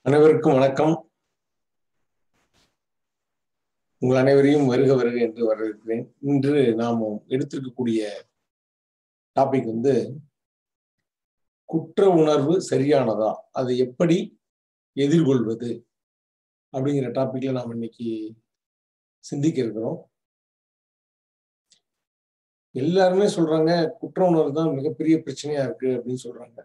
அனைவருக்கும் வணக்கம் உங்கள் அனைவரையும் வருக வருக என்று வரவேற்கிறேன் இன்று நாம் எடுத்திருக்கக்கூடிய டாபிக் வந்து குற்ற உணர்வு சரியானதா அதை எப்படி எதிர்கொள்வது அப்படிங்கிற டாபிக்ல நாம் இன்னைக்கு சிந்திக்க இருக்கிறோம் எல்லாருமே சொல்றாங்க குற்ற உணர்வு தான் மிகப்பெரிய பிரச்சனையா இருக்கு அப்படின்னு சொல்றாங்க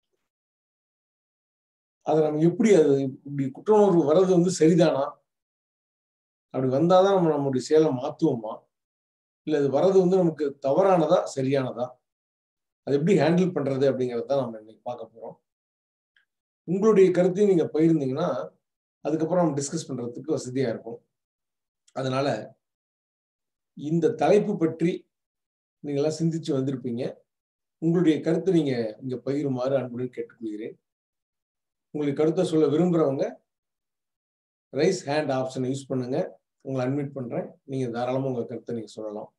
அதை நம்ம எப்படி அது இப்படி குற்ற உணர்வு வர்றது வந்து சரிதானா அப்படி வந்தாதான் நம்ம நம்மளுடைய செயலை மாத்துவோமா இல்ல அது வர்றது வந்து நமக்கு தவறானதா சரியானதா அது எப்படி ஹேண்டில் பண்றது அப்படிங்கறத நம்ம இன்னைக்கு பார்க்க போறோம் உங்களுடைய கருத்தையும் நீங்க பகிர்ந்தீங்கன்னா அதுக்கப்புறம் நம்ம டிஸ்கஸ் பண்றதுக்கு வசதியா இருக்கும் அதனால இந்த தலைப்பு பற்றி நீங்க எல்லாம் சிந்திச்சு வந்திருப்பீங்க உங்களுடைய கருத்தை நீங்க இங்க பகிருமாறு அன்புடன் கேட்டுக்கொள்கிறேன் உங்களுக்கு கருத்தை சொல்ல விரும்புறவங்க ரைஸ் ஹேண்ட் ஆப்ஷனை யூஸ் பண்ணுங்க உங்களை அட்மிட் பண்றேன் நீங்க தாராளமா உங்க கருத்தை நீங்க சொல்லலாம்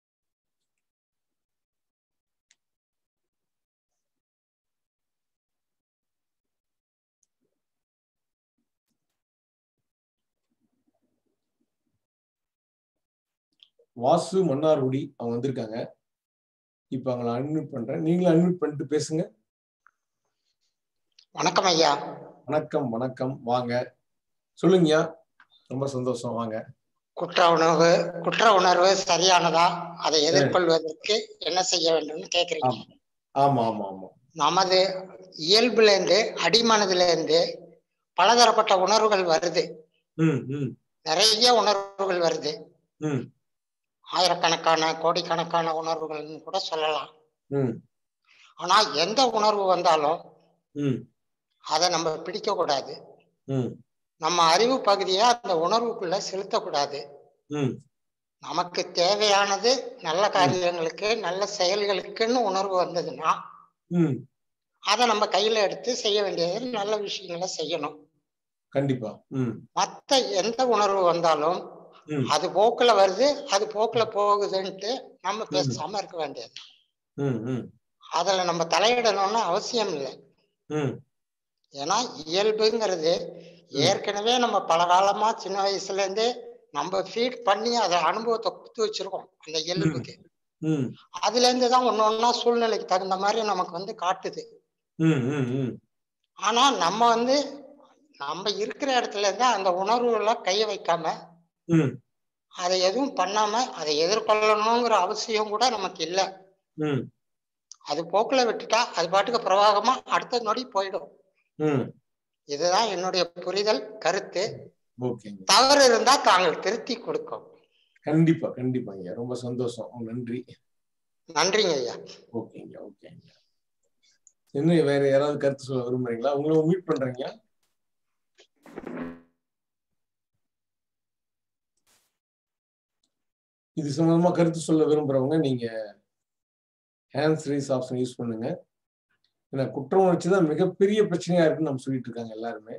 வாசு மன்னார்குடி அவங்க வந்திருக்காங்க இப்ப அவங்களை அட்மிட் பண்றேன் நீங்களும் அட்மிட் பண்ணிட்டு பேசுங்க வணக்கம் ஐயா வணக்கம் வணக்கம் வாங்க சொல்லுங்கய்யா ரொம்ப சந்தோஷம் வாங்க குற்ற உணர்வு குற்ற உணர்வு சரியானதா அதை எதிர்கொள்வதற்கு என்ன செய்ய வேண்டும்னு கேக்குறீங்க ஆமா ஆமா ஆமா நமது இயல்புல இருந்து அடிமனதுல இருந்து பலதரப்பட்ட உணர்வுகள் வருது ம் ம் நிறைய உணர்வுகள் வருது ம் ஆயிரக்கணக்கான கோடிக்கணக்கான உணர்வுகள்னு கூட சொல்லலாம் ம் ஆனா எந்த உணர்வு வந்தாலும் ம் அதை நம்ம பிடிக்க கூடாது ம் நம்ம அறிவு பகுதியை அந்த உணர்வுக்குள்ள செலுத்தக்கூடாது ம் நமக்கு தேவையானது நல்ல காரியங்களுக்கு நல்ல செயல்களுக்குன்னு உணர்வு வந்ததுன்னா ம் அதை நம்ம கையில எடுத்து செய்ய வேண்டியது நல்ல விஷயங்களை செய்யணும் கண்டிப்பா ம் மத்த எந்த உணர்வு வந்தாலும் ம் அது போக்குல வருது அது போக்குல போகுதுன்ட்டு நம்ம பேசாம இருக்க வேண்டியது ம் ம் அதுல நம்ம தலையிடணும்னு அவசியம் இல்லை ம் ஏன்னா இயல்புங்கிறது ஏற்கனவே நம்ம பல காலமா சின்ன வயசுல இருந்து நம்ம ஃபீட் பண்ணி அதை அனுபவத்தை கொடுத்து வச்சிருக்கோம் அந்த இயல்புக்கு ம் அதுல இருந்து தான் ஒண்ணு ஒண்ணா சூழ்நிலைக்கு தகுந்த மாதிரி நமக்கு வந்து காட்டுது ம் ம் ம் ஆனா நம்ம வந்து நம்ம இருக்கிற இடத்துல இருந்து அந்த உணர்வுல கைய வைக்காம ம் அதை எதுவும் பண்ணாம அதை எதிர்கொள்ளணுங்கிற அவசியம் கூட நமக்கு இல்லை ம் அது போக்குல விட்டுட்டா அது பாட்டுக்கு பிரவாகமா அடுத்த நொடி போயிடும் ம் இதுதான் என்னுடைய புரிதல் கருத்து ஓகேங்க தவறு இருந்தா தாங்கள் திருத்தி கொடுக்கும் கண்டிப்பா கண்டிப்பாங்க ரொம்ப சந்தோஷம் நன்றி நன்றிங்க ஐயா ஓகேங்க ஓகேங்க இன்னும் வேற யாராவது கருத்து சொல்ல விரும்புறீங்களா உங்களை மீட் பண்றீங்க இது சம்பந்தமா கருத்து சொல்ல விரும்புறவங்க நீங்க ஹேண்ட்ஸ் ரைஸ் ஆப்ஷன் யூஸ் பண்ணுங்க ஏன்னா குற்ற உணர்ச்சி தான் மிகப்பெரிய பிரச்சனையா இருக்குன்னு நம்ம சொல்லிட்டு இருக்காங்க எல்லாருமே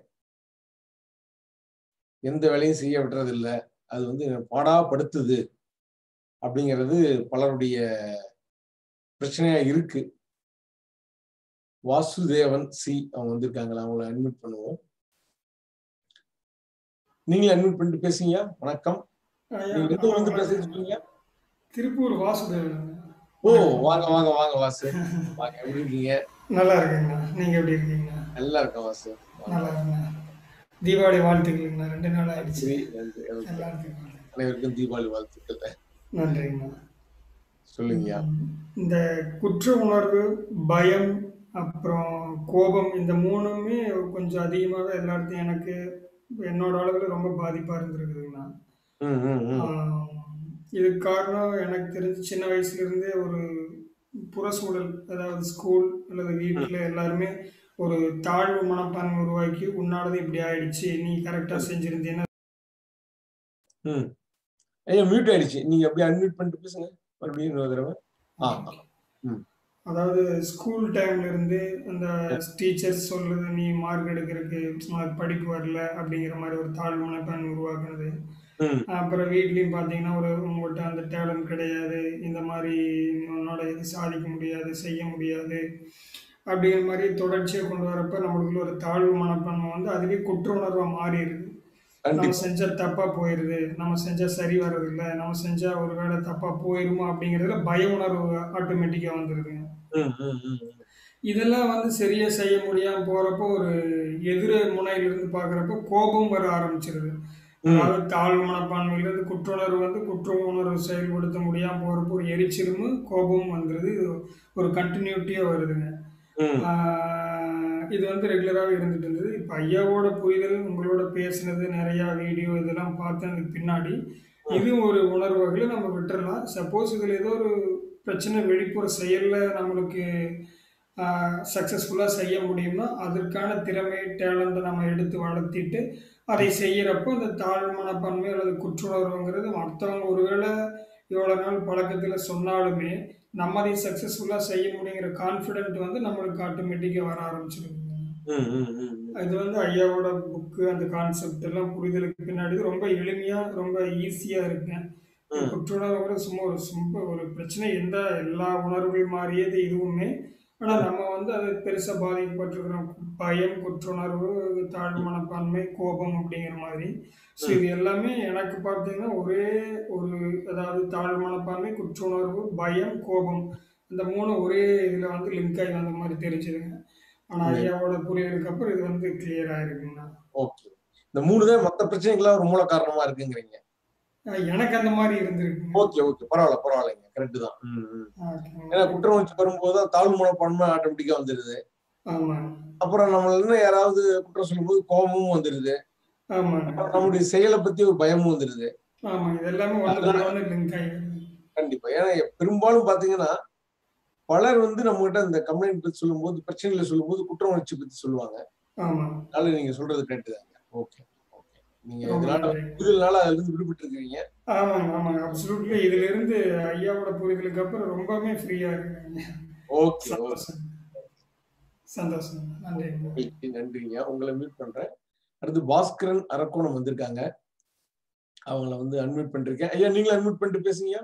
எந்த வேலையும் செய்ய விடுறது இல்ல அது வந்து பாடாப்படுத்துது அப்படிங்கிறது பலருடைய பிரச்சனையா இருக்கு வாசுதேவன் சி அவங்க வந்திருக்காங்களா அவங்கள அட்மிட் பண்ணுவோம் நீங்களே அட்மிட் பண்ணிட்டு பேசுங்க வணக்கம் ஐயா, நீங்க எந்த ஊர்ல இருந்து பேசுறீங்க திருப்பூர் வாசுதேவன் ஓ வாங்க வாங்க வாங்க வாசு வாங்க எப்படி இருக்கீங்க நல்லா இருக்கீங்கண்ணா நீங்க எப்படி இருக்கீங்க நல்லா இருக்கேன் வாசு வாங்க. நல்லா இருக்கேன் தீபாவளி வாழ்த்துக்கள்ண்ணா ரெண்டு நாள் ஆயிடுச்சு சரி, நன்றி. ஓகே. எல்லாத்துக்கும் அனைவருக்கும் தீபாவளி வாழ்த்துக்கள் நன்றிங்கண்ணா சொல்லுங்கய்யா இந்த குற்ற உணர்வு பயம் அப்புறம் கோபம் இந்த மூணுமே கொஞ்சம் அதிகமாகவே எல்லாத்தையும் எனக்கு என்னோட அளவில் ரொம்ப பாதிப்பாக இருந்திருக்குதுங்கண்ணா ம் ம் ம் ஆஹ் இதுக்கு காரணம் எனக்கு தெரிஞ்சு சின்ன வயசுல இருந்தே ஒரு புற சூழல் அதாவது ஸ்கூல் அல்லது வீட்டில் எல்லாருமே ஒரு தாழ்வு மனப்பான்மை உருவாக்கி உன்னாலது இப்படி ஆயிடுச்சு நீ கரெக்டாக செஞ்சிருந்தீங்கன்னா ம் ஐயா மியூட் ஆயிடுச்சு நீங்க அப்படியே அன்மியூட் பண்ணிட்டு பேசுங்க மறுபடியும் இன்னொரு தடவை ஆ ஆ. அதாவது ஸ்கூல் டைம்ல இருந்து அந்த டீச்சர்ஸ் சொல்றது நீ மார்க் எடுக்கிறதுக்கு மார்க் படிப்பு வரல அப்படிங்கிற மாதிரி ஒரு தாழ்வு மனப்பான்மை உருவாக்குனது ம் அப்புறம் வீட்லேயும் பார்த்தீங்கன்னா ஒரு உங்கள்கிட்ட அந்த டேலண்ட் கிடையாது இந்த மாதிரி உன்னோட இது சாதிக்க முடியாது செய்ய முடியாது அப்படிங்கிற மாதிரி தொடர்ச்சியாக கொண்டு வரப்ப நம்மளுக்குள்ள ஒரு தாழ்வு மனப்பான்மை வந்து அதுவே குற்ற உணர்வாக மாறிடுது நம்ம கண்டிப்பா செஞ்ச தப்பா போயிடுது நம்ம செஞ்சா சரி வர்றதில்ல நம்ம செஞ்சா ஒரு வேளை தப்பா போயிருமா அப்படிங்கிறதுல பய உணர்வு ஆட்டோமேட்டிக்கா வந்துருதுங்க ம், ம், ம், ம். இதெல்லாம் வந்து சரியா செய்ய முடியாம போறப்போ ஒரு எதிர முனையிலிருந்து பார்க்குறப்ப கோபம் வர ஆரம்பிச்சிருது ம், அதாவது தாழ்வு மனப்பான்மையிலிருந்து குற்றுணர்வு வந்து குற்ற உணர்வு செயல்படுத்த முடியாம போறப்போ ஒரு எரிச்சலும் கோபமும் வந்துருது இது ஒரு கண்டினியூட்டியா வருதுங்க ம், ஆஹ் இது வந்து ரெகுலராகவே இருந்துட்டு இருந்தது இப்போ ஐயாவோட புரிதல் உங்களோட பேசுனது நிறையா வீடியோ இதெல்லாம் பார்த்ததுக்கு பின்னாடி இதுவும் ஒரு உணர்வு வகையில் நம்ம விட்டுறலாம் சப்போஸ் இதில் ஏதோ ஒரு பிரச்சனை வெளிப்புற செயலில் நம்மளுக்கு சக்ஸஸ்ஃபுல்லாக செய்ய முடியும்னா அதற்கான திறமை டேலண்ட்டை நம்ம எடுத்து வளர்த்திட்டு அதை செய்கிறப்போ அந்த தாழ்வு மனப்பான்மை அல்லது குற்றுணர்வுங்கிறது மற்றவங்க ஒருவேளை இவ்வளோ நாள் பழக்கத்தில் சொன்னாலுமே நம்ம அதை சக்ஸஸ்ஃபுல்லாக செய்ய முடியுங்கிற கான்ஃபிடென்ட் வந்து நம்மளுக்கு ஆட்டோமேட்டிக்காக வர ஆரம்பிச்சிருக்குங்க ம், ம், ம், ம். இது வந்து ஐயாவோட புக்கு அந்த கான்செப்ட் எல்லாம் புரிதலுக்கு பின்னாடி இது ரொம்ப எளிமையாக ரொம்ப ஈஸியாக இருக்குங்க ம். குற்றுணர்வுங்கிறது சும்மா ஒரு சிம்பிள் ஒரு பிரச்சனை எந்த எல்லா உணர்வுகள் மாறியது இதுவுமே ஆனால் நம்ம வந்து அது பெருசாக பாதிக்கப்பட்டிருக்கிறோம் பயம் குற்றுணர்வு தாழ்வு மனப்பான்மை கோபம் அப்படிங்கிற மாதிரி ஸோ இது எல்லாமே எனக்கு பார்த்தீங்கன்னா ஒரே ஒரு அதாவது தாழ்வு மனப்பான்மை குற்றுணர்வு பயம் கோபம் இந்த மூணு ஒரே இதில் வந்து லிங்க் ஆகி வந்த மாதிரி தெரிஞ்சுதுங்க ஆனால் ம். ஐயாவோட புரியலுக்கு அப்புறம் இது வந்து கிளியர் ஆயிருக்குங்கண்ணா ஓகே இந்த மூணு தான் மத்த பிரச்சனைகள்லாம் ஒரு மூல காரணமா இருக்குங்கிறீங்க அஹ் எனக்கு அந்த மாதிரி இருந்திருக்குங்க ஓகே ஓகே பரவாயில்ல பரவாயில்லைங்க கரெக்ட் தான் ம், ம். ஓகேங்க. ஏன்னா குற்ற உணர்ச்சி வரும்போது தான் தாழ்வு மனப்பான்மை ஆட்டோமேட்டிக்கா வந்துருது ஆமாங்க அப்புறம் நம்மள இன்னும் யாராவது குற்றம் சொல்லும்போது கோபமும் வந்துருது ஆமாங்க அப்புறம் நம்முடைய செயலை பத்தி ஒரு பயமும் வந்துருது ஆமாங்க இது எல்லாமே ஒன்று கூட ஒன்று லிங்க் ஆகிடுது கண்டிப்பா ஏன்னா பெரும்பாலும் பாத்தீங்கன்னா பலர் வந்து நம்ம கிட்ட இந்த கம்ப்ளைண்ட் பத்தி சொல்லும்போது பிரச்சனைகளை சொல்லும்போது குற்ற உணர்ச்சி பத்தி சொல்லுவாங்க ஆமாங்க அதனால நீங்க சொல்றது கரெக்ட் தாங்க ஓகே ஓகே நீங்க ரொம்ப இதனால நன்றி. புரிதல்னால அதுல இருந்து விடுபட்டு இருக்கீங்க ஆமாங்க ஆமாங்க அப்சல்யூட்லி இதுல இருந்து ஐயாவோட புரிதலுக்கு அப்புறம் ரொம்பவே ஃப்ரீயா இருக்குங்க ஓகே ஓகே சந்தோஷம் சந்தோஷம் நன்றிங்க ஓகே, நன்றிங்க உங்களை மீட் பண்றேன் அடுத்து பாஸ்கரன் அரக்கோணம் வந்திருக்காங்க அவங்கள வந்து அன்மியூட் பண்ணிருக்கேன் ஐயா நீங்களும் அன்மியூட் பண்ணிட்டு பேசுங்க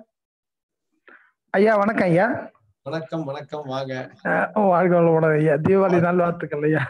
ஐயா வணக்கம் ஐயா வணக்கம் வணக்கம் வாங்க அஹ் வாழ்க வளமுடன் ஐயா தீபாவளி நல்வாழ்த்துக்கள் ஐயா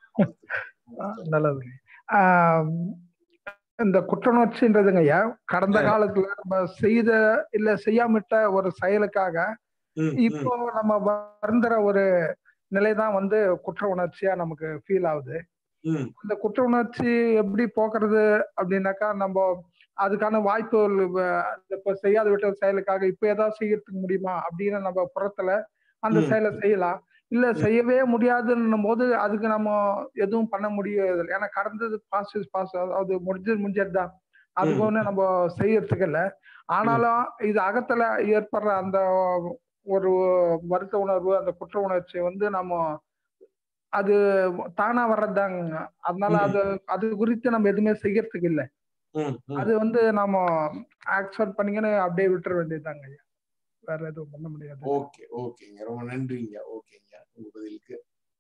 அஹ் நல்லது ஆஹ் இந்த குற்றணர்ச்சின்றதுங்க ஐயா கடந்த காலத்துல நம்ம செய்த இல்ல செய்யாமிட்ட ஒரு செயலுக்காக ம், ம், இப்போ நம்ம வருந்துற ஒரு நிலைதான் வந்து குற்ற உணர்ச்சியா நமக்கு ஃபீல் ஆகுது ம், இந்த குற்ற உணர்ச்சி எப்படி போக்குறது அப்படின்னாக்கா நம்ம அதுக்கான வாய்ப்புகள் வ- இப்ப செய்யாத விட்ட செயலுக்காக இப்ப ஏதாவது செய்யறதுக்கு முடியுமா அப்படின்னு நம்ம புறத்துல அந்த ம். செயலை செய்யலாம் இல்ல செய்யவே முடியாதுன்னும் போது அதுக்கு நம்ம எதுவும் பண்ண முடியாது ஏன்னா கடந்தது பாஸ் பாஸ் அதாவது முடிஞ்சது முடிஞ்சது தான் அதுக்கு ம். ஒண்ணு நம்ம செய்யறதுக்கு இல்ல ஆனாலும் இது அகத்துல ஏற்படுற அந்த ஒரு வருத்த உணர்வு அந்த குற்ற உணர்ச்சி வந்து நம்ம அது தானா வர்றதுதாங்க அதனால ம். அது அது குறித்து நம்ம எதுவுமே செய்யறதுக்கு இல்ல ம், ம். அது வந்து நம்ம ஆக்செப்ட் பண்ணிங்கன்னு அப்படியே விட்டுற வேண்டியதுதாங்க ஐயா வேற எதுவும் பண்ண முடியாது ஓகே ஓகேங்க ரொம்ப நன்றிங்க ஓகேங்க உங்க பதிலுக்கு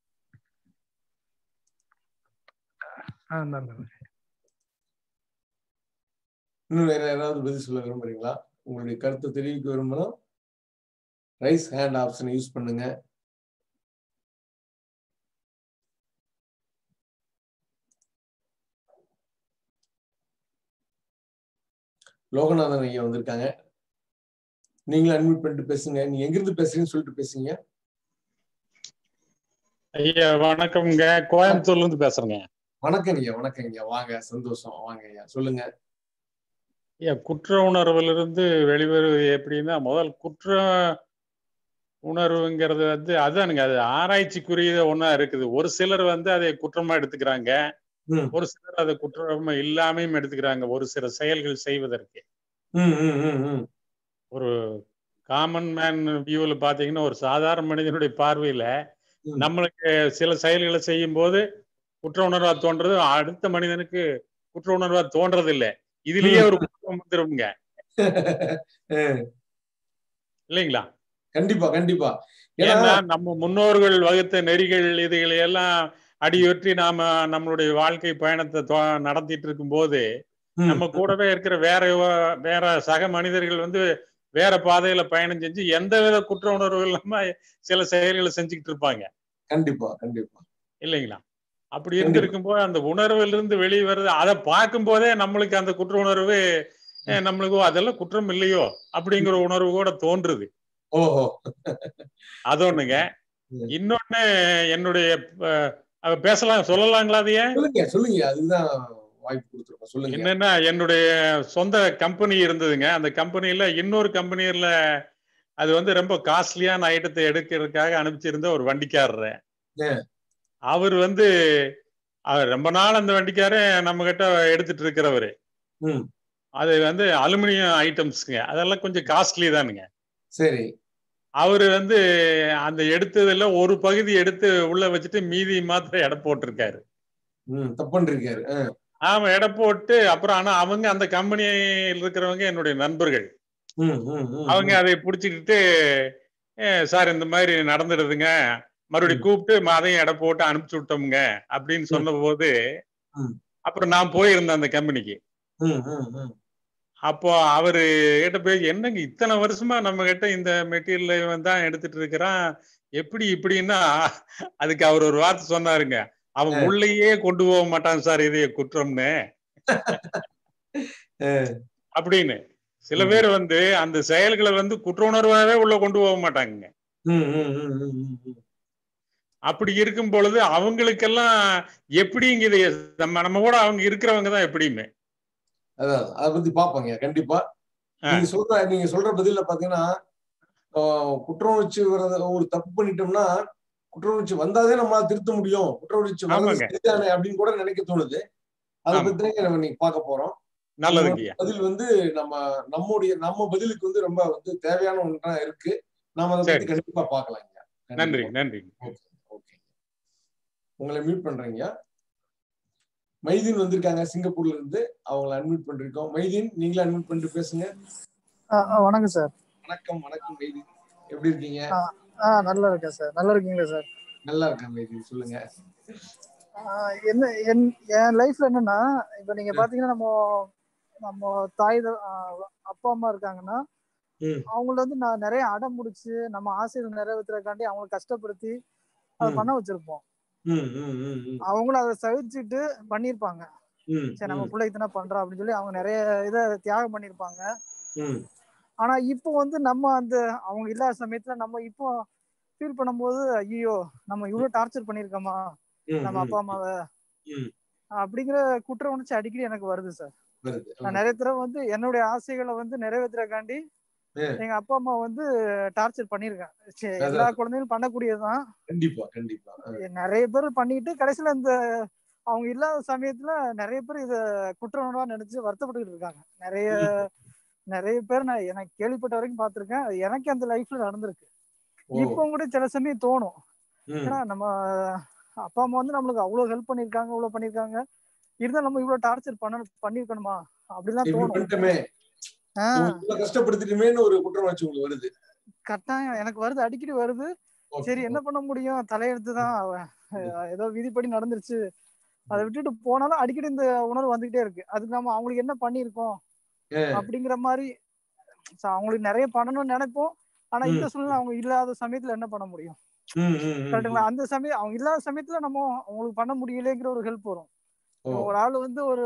ஆ நல்லது இன்னும் வேற யாராவது பதில் சொல்ல விரும்புறீங்களா உங்களுடைய கருத்தை தெரிவிக்க விரும்பினா ரைஸ் ஹேண்ட் ஆப்ஷனை யூஸ் பண்ணுங்க லோகநாதன் ஐயா வந்திருக்காங்க நீங்களும் அட்மிட் பண்ணிட்டு பேசுங்க நீங்க எங்கிருந்து பேசுறீங்கன்னு சொல்லிட்டு பேசுங்க ஐயா வணக்கம்ங்க கோயம்புத்தூர்ல இருந்து பேசுறேங்க வணக்கம் ஐயா வணக்கம் ஐயா வாங்க சந்தோஷம் வாங்க ஐயா சொல்லுங்க ஐயா குற்ற உணர்வுல இருந்து வெளிவருவது எப்படின்னா முதல் குற்ற உணர்வுங்கிறது வந்து அதானுங்க அது ஆராய்ச்சிக்குரிய ஒண்ணா இருக்குது ஒரு சிலர் வந்து அதை குற்றமா எடுத்துக்கிறாங்க ம். ஒரு சிலர் அதை குற்றமா இல்லாமையும் எடுத்துக்கிறாங்க ஒரு சில செயல்கள் செய்வதற்கு ம் ம் ம் ம் ஒரு காமன் மேன் வியூவில் பார்த்தீங்கன்னா ஒரு சாதாரண மனிதனுடைய பார்வையில ம். நம்மளுக்கு சில செயல்களை செய்யும் போது குற்ற உணர்வா தோன்றது அடுத்த மனிதனுக்கு குற்ற உணர்வா தோன்றது இல்ல இதுலயே ஒரு குற்றம் வந்துருங்க அஹ், இல்லைங்களா கண்டிப்பா கண்டிப்பா ஏன்னா ஏன்னா நம்ம முன்னோர்கள் வகுத்த நெறிகள் இதுகளை எல்லாம் அடியொற்றி நாம நம்மளுடைய வாழ்க்கை பயணத்தை தொ- நடத்திட்டு இருக்கும் போது ம், நம்ம கூடவே இருக்கிற வேற வ- வேற சக மனிதர்கள் வந்து வேற பாதையில பயணம் செஞ்சு எந்தவித குற்ற உணர்வு இல்லாம சில செயல்களை செஞ்சுக்கிட்டு இருப்பாங்க கண்டிப்பா கண்டிப்பா இல்லைங்களா அப்படி கண்டிப்பா. இருந்திருக்கும் போது அந்த உணர்வுல இருந்து வெளியே வருது அதை பார்க்கும் போதே நம்மளுக்கு அந்த குற்ற உணர்வு அஹ், நம்மளுக்கு ஓ, அதெல்லாம் குற்றம் இல்லையோ அப்படிங்கிற உணர்வு கூட தோன்றுது ஓஹோ அது ஒண்ணுங்க ம். இன்னொன்னு என்னுடைய அஹ், அஹ், பேசலாம் சொல்லலாங்களா அதையே சொல்லுங்க சொல்லுங்க அதுதான் வாய்ப்பு கொடுத்துருக்கோம் சொல்லுங்க என்னன்னா என்னுடைய சொந்த கம்பெனி இருந்ததுங்க அந்த கம்பெனில இன்னொரு கம்பெனில அது வந்து ரொம்ப காஸ்ட்லியான ஐட்டத்தை எடுக்கிறதுக்காக அனுப்பிச்சிருந்த ஒரு வண்டிக்காரரு ஆ. அவர் வந்து அவர் ரொம்ப நாள் அந்த வண்டிக்கார நம்ம கிட்ட எடுத்துட்டு இருக்கிறவரு ம் அது வந்து அலுமினியம் ஐட்டம்ஸ்ங்க அதெல்லாம் கொஞ்சம் காஸ்ட்லி தானுங்க சரி அவரு வந்து அந்த எடுத்ததுல ஒரு பகுதி எடுத்து உள்ள வச்சுட்டு மீதி மாத்திரம் எடை போட்டிருக்காரு ம் தப்புன்றிருக்காரு ஆ, ஆமா எடை போட்டு அப்புறம் ஆனா அவங்க அந்த கம்பெனியில் இருக்கிறவங்க என்னுடைய நண்பர்கள் ம் ம் ம், அவங்க அதை பிடிச்சிக்கிட்டு சார் இந்த மாதிரி நடந்துடுதுங்க மறுபடியும் கூப்பிட்டு ம- அதையும் எடை போட்டு அனுப்பிச்சு விட்டோமுங்க அப்படின்னு சொன்ன போது ம். அப்புறம் நான் போயிருந்தேன் அந்த கம்பெனிக்கு ம் ம் ம் அப்போ அவரு கிட்ட போய் என்னங்க இத்தனை வருஷமா நம்ம கிட்ட இந்த மெட்டீரியல் தான் எடுத்துட்டு இருக்கிறான் எப்படி இப்படின்னா அதுக்கு அவர் ஒரு வார்த்தை சொன்னாருங்க அவன் ஆ. உள்ளேயே கொண்டு போக மாட்டான் சார் இது குற்றம்னு ஆ, அப்படின்னு சில ம். பேர் வந்து அந்த செயல்களை வந்து குற்ற உணர்வாவே உள்ள கொண்டு போக மாட்டாங்க ம் ம் ம் ம் ம், ம். அப்படி இருக்கும் பொழுது அவங்களுக்கெல்லாம் எப்படிங்க இது நம்ம நம்ம கூட அவங்க இருக்கிறவங்க தான் எப்படியுமே அதான் அதை பத்தி பாப்போங்க கண்டிப்பா ஆ. நீங்க சொல்ற நீங்க சொல்ற பதில பாத்தீங்கன்னா ஆஹ், குற்ற உணர்ச்சி வர்றத ஒரு தப்பு பண்ணிட்டோம்னா குற்ற உணர்ச்சி வந்தாதே நம்மளால திருத்த முடியும் குற்ற உணர்ச்சி வர்றது ஆமாங்க. சரிதானே அப்படின்னு கூட நினைக்க தோணுது அதை ஆமா. பத்தி நம்ம இன்னைக்கு பார்க்க போறோம் நல்லதுங்கய்யா பதில் வந்து நம்ம நம்முடைய நம்ம பதிலுக்கு வந்து ரொம்ப வந்து தேவையான ஒன்றா இருக்கு நாம அதை பத்தி சரி. கண்டிப்பா பார்க்கலாங்க நன்றி நன்றி ஓகே உங்களை மியூட் பண்றீங்க மைதீன் வந்திருக்காங்க சிங்கப்பூர்ல இருந்து அவங்கள அன்மியூட் பண்ணிருக்கோம் மைதீன் நீங்களே அன்மியூட் பண்ணிட்டு பேசுங்க ஆ, ஆ, வணக்கம் சார் வணக்கம் வணக்கம் மைதீன் எப்படி இருக்கீங்க ஆ நல்லா இருக்கேன் சார் நல்லா இருக்கீங்களா சார் நல்லா இருக்கேன் மைதீன் சொல்லுங்க ஆ, என்ன என் என் லைஃப்ல என்னன்னா இப்ப நீங்க பாத்தீங்கன்னா நம்ம நம்ம தாய் த- ஆ, அப்பா அம்மா இருக்காங்கன்னா ம். அவங்கள வந்து நான் நிறைய அடம் முடிச்சு நம்ம ஆசைகள் நிறைவேற்றுறதுக்காண்டி அவங்களை கஷ்டப்படுத்தி அதை ம். பண்ண வச்சிருப்போம் ம் ம் ம் ம் அவங்களும் அதை சகிச்சுட்டு பண்ணியிருப்பாங்க ம் சரி நம்ம பிள்ளை இத்தனை பண்றோம் அப்படின்னு சொல்லி அவங்க நிறைய இதை தியாகம் பண்ணியிருப்பாங்க ம் ஆனா இப்போ வந்து நம்ம அந்த அவங்க இல்லாத சமயத்துல நம்ம இப்போ ஃபீல் பண்ணும்போது ஐயோ நம்ம இவ்வளவு டார்ச்சர் பண்ணியிருக்கோமா ம், நம்ம ம், அப்பா அம்மாவை ம். அப்படிங்கிற குற்ற உணர்ச்சி அடிக்கடி எனக்கு வருது சார் வருது நான் நிறைய தடவை வந்து என்னுடைய ஆசைகளை வந்து நிறைவேற்றுறக்காண்டி ஆ. எங்க அப்பா அம்மா வந்து டார்ச்சர் பண்ணியிருக்கேன் சரி, அதான். எல்லா குழந்தைகளும் பண்ணக்கூடியதுதான் கண்டிப்பா கண்டிப்பா ஆ. நிறைய பேர் பண்ணிட்டு கடைசியில இந்த அவங்க இல்லாத சமயத்துல நிறைய பேர் இத குற்ற உணர்வா நினைச்சு வருத்தப்பட்டுக்கிட்டு இருக்காங்க நிறைய நிறைய பேர் நான் எனக்கு கேள்விப்பட்ட வரைக்கும் பார்த்திருக்கேன் அது எனக்கு அந்த லைஃப்ல நடந்திருக்கு ஓ இப்போ கூட சில சமயம் தோணும் ம் ஏன்னா நம்ம அப்பா அம்மா வந்து நம்மளுக்கு அவ்வளவு ஹெல்ப் பண்ணிருக்காங்க இவ்வளவு பண்ணிருக்காங்க இருந்தா நம்ம இவ்வளவு டார்ச்சர் பண்ண பண்ணிருக்கணுமா அப்படிலாம் இப்படி தோணும் பண்ணிட்டோமே ஆஹ் இவ்வளவு கஷ்டப்படுத்திட்டுமேன்னு ஒரு குற்ற உணர்ச்சி உங்களுக்கு வருது கட்டாயம் எனக்கு வருது அடிக்கடி வருது Okay, சரி என்ன பண்ண முடியும் தலையெழுத்து தான் ஏதோ விதிப்படி நடந்துருச்சு அதை விட்டுட்டு போனாலும் அடிக்கடி இந்த உணர்வு வந்துகிட்டே இருக்கு அதுக்கு நம்ம அவங்களுக்கு என்ன பண்ணியிருக்கோம் ஆ. அப்படிங்கிற மாதிரி so அவங்களுக்கு நிறைய பண்ணணும்னு நினைப்போம் ஆனா இந்த ம். சூழ்நிலை அவங்க இல்லாத சமயத்துல என்ன பண்ண முடியும் ம், ம், ம், கரெக்டுங்களா அந்த சமயம் அவங்க இல்லாத சமயத்துல நம்ம அவங்களுக்கு பண்ண முடியலைங்கிற ஒரு ஹெல்ப் வரும் ஓ, ஒரு ஆள் வந்து ஒரு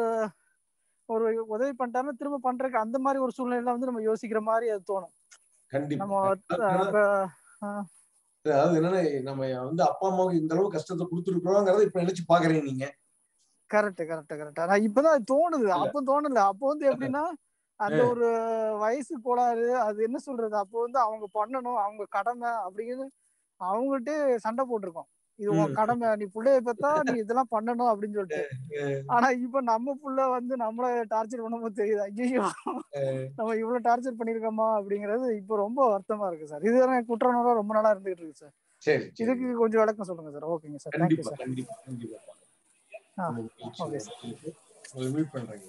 ஒரு உதவி பண்ணிட்டாருன்னா திரும்ப பண்றதுக்கு அந்த மாதிரி ஒரு சூழ்நிலையில வந்து நம்ம யோசிக்கிற மாதிரி அது தோணும் கண்டிப்பா நம்ம அதாவது இப்ப அதாவது என்னன்னா நம்ம வந்து அப்பா அம்மாவுக்கு இந்த அளவு கஷ்டத்தை கொடுத்துருக்கோங்கிறத இப்ப நினைச்சு பாக்குறீங்க நீங்க கரெக்ட் கரெக்ட் கரெக்ட் நான் இப்பதான் அது தோணுது அப்போ தோணல அப்போ வந்து எப்படின்னா அந்த ஒரு வயசு கோளாறு அது என்ன சொல்றது அப்போ வந்து அவங்க பண்ணணும் அவங்க கடமை அப்படின்னு அவங்ககிட்ட சண்டை போட்டிருக்கோம் இது உன் ம். கடமை நீ புள்ளைய பார்த்தா நீ இதெல்லாம் பண்ணணும் அப்படின்னு சொல்லிட்டு ஆனா இப்ப நம்ம புள்ள வந்து நம்மள டார்ச்சர் பண்ணும்போது தெரியுது ஐயோ நம்ம இவ்வளவு டார்ச்சர் பண்ணிருக்கோமா அப்படிங்கறது இப்ப ரொம்ப வருத்தமா இருக்கு சார் இது எனக்கு குற்ற உணர்வா ரொம்ப நாளா இருந்துகிட்டு இருக்கு சார் சரி சரி. இதுக்கு கொஞ்சம் விளக்கம் சொல்லுங்க சார் ஓகேங்க சார் தேங்க்யூ கண்டிப்பா சார் கண்டிப்பா கண்டிப்பா ஆ, ரொம்ப மகிழ்ச்சி. ஓகே உங்களை மீட் பண்றீங்க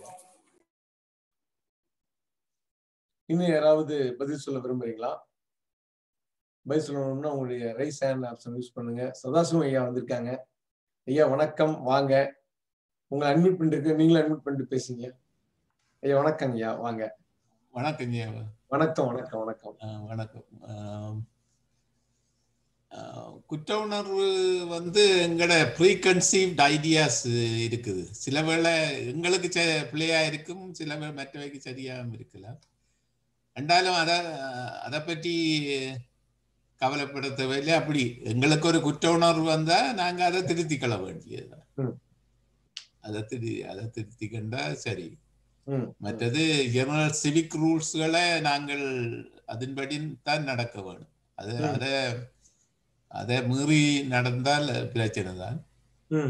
இன்னும் யாராவது பதில் சொல்ல விரும்புறீங்களா பதில் சொல்லணும்னா உங்களுடைய ரைஸ் ஹேண்ட் ஆப்ஷன் யூஸ் பண்ணுங்க சதாசிவம் ஐயா வந்திருக்காங்க ஐயா வணக்கம் வாங்க உங்களை அட்மிட் பண்ணிருக்கு நீங்களும் அட்மிட் பண்ணிட்டு பேசுங்க ஐயா வணக்கம் ஐயா வாங்க வணக்கம் ஐயா வணக்கம் வணக்கம் வணக்கம் ஆ, வணக்கம் ஆம். அஹ், குற்ற உணர்வு வந்து எங்களோட ப்ரீ கன்சீவ்ட் ஐடியாஸ் இருக்குது சில வேளை எங்களுக்கு ச- பிள்ளையா இருக்கும் சில வேளை மற்றவைக்கு சரியாகவும் இருக்கலாம் ரெண்டாலும் அதை அதை பற்றி கவலைப்பட தேவையில்லை அப்படி எங்களுக்கு ஒரு குற்ற உணர்வு வந்தா நாங்க அதை திருத்திக்கொள்ள வேண்டியதுதான் ம். அதை திரு அதை திருத்திக்கண்டா சரி ம். மற்றது ஜெனரல் சிவிக் ரூல்ஸ்களை நாங்கள் அதன்படி தான் நடக்க வேணும் அது ம். அதை அதை மீறி நடந்தால் பிரச்சனை தான் ம்.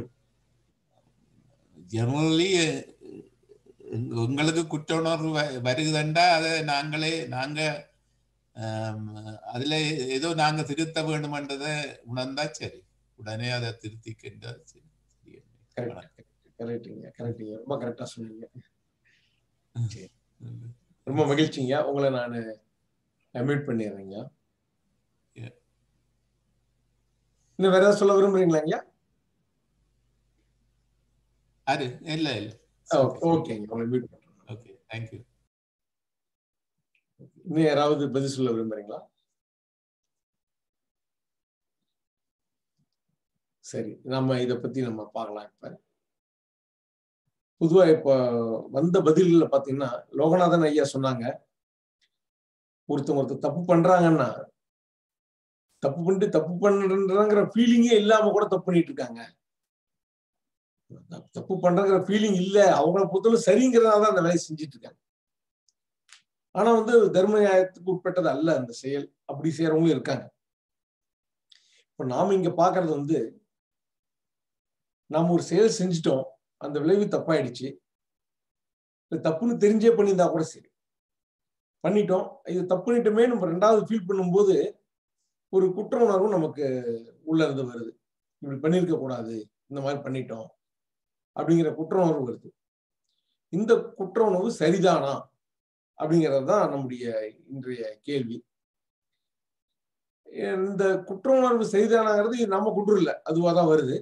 ஜெனரலி உங்களுக்கு குற்ற உணர்வு வ- வருகுதுண்டா அதை நாங்களே நாங்க ஆம், அதுல ஏதோ நாங்க திருத்த வேணுமென்றதை உணர்ந்தா சரி உடனே அதை திருத்திக்கின்றா சரி சரி. கரெக்ட் கரெக்டுங்க கரெக்டுங்க ரொம்ப கரெக்டா சொன்னீங்க சரி. ம். ரொம்ப மகிழ்ச்சிங்க உங்களை நான் மீட் பண்ணிடுறேங்க Yeah. இன்னும் வேற ஏதாவது சொல்ல விரும்புறீங்களாங்க அது இல்ல இல்ல ஓகே ஓகேங்க உங்களை மீட் பண்றேன் ஓகே தேங்க்யூ இன்னும் யாராவது பதில் சொல்ல விரும்புறீங்களா சரி நம்ம இத பத்தி நம்ம பார்க்கலாம் இப்ப பொதுவா இப்ப வந்த பதில்கள்ல பாத்தீங்கன்னா லோகநாதன் ஐயா சொன்னாங்க ஒருத்தவங்க ஒருத்தர் தப்பு பண்றாங்கன்னா தப்பு பண்ணிட்டு தப்பு பண்றங்கிற ஃபீலிங்கே இல்லாம கூட தப்பு பண்ணிட்டு இருக்காங்க தப்பு பண்றங்கிற ஃபீலிங் இல்ல அவங்கள பொறுத்தவரை சரிங்கிறதா தான் அந்த வேலையை செஞ்சுட்டு இருக்காங்க ஆனா வந்து தர்ம நியாயத்துக்கு உட்பட்டது அல்ல அந்த செயல் அப்படி செய்யறவங்களும் இருக்காங்க இப்ப நாம இங்க பாக்குறது வந்து நாம ஒரு செயல் செஞ்சுட்டோம் அந்த விளைவு தப்பாயிடுச்சு இல்ல தப்புன்னு தெரிஞ்சே பண்ணியிருந்தா கூட சரி பண்ணிட்டோம் இது தப்பு பண்ணிட்டோமே நம்ம ரெண்டாவது ஃபீல் பண்ணும்போது ஒரு குற்ற உணர்வு நமக்கு உள்ள இருந்து வருது இப்படி பண்ணியிருக்க கூடாது இந்த மாதிரி பண்ணிட்டோம் அப்படிங்கிற குற்ற உணர்வு வருது இந்த குற்ற உணர்வு சரிதானா அப்படிங்கிறது தான் நம்முடைய இன்றைய கேள்வி இந்த குற்ற உணர்வு சரிதானாங்கிறது இது நம்ம குற்றம் இல்லை அதுவாக தான் வருது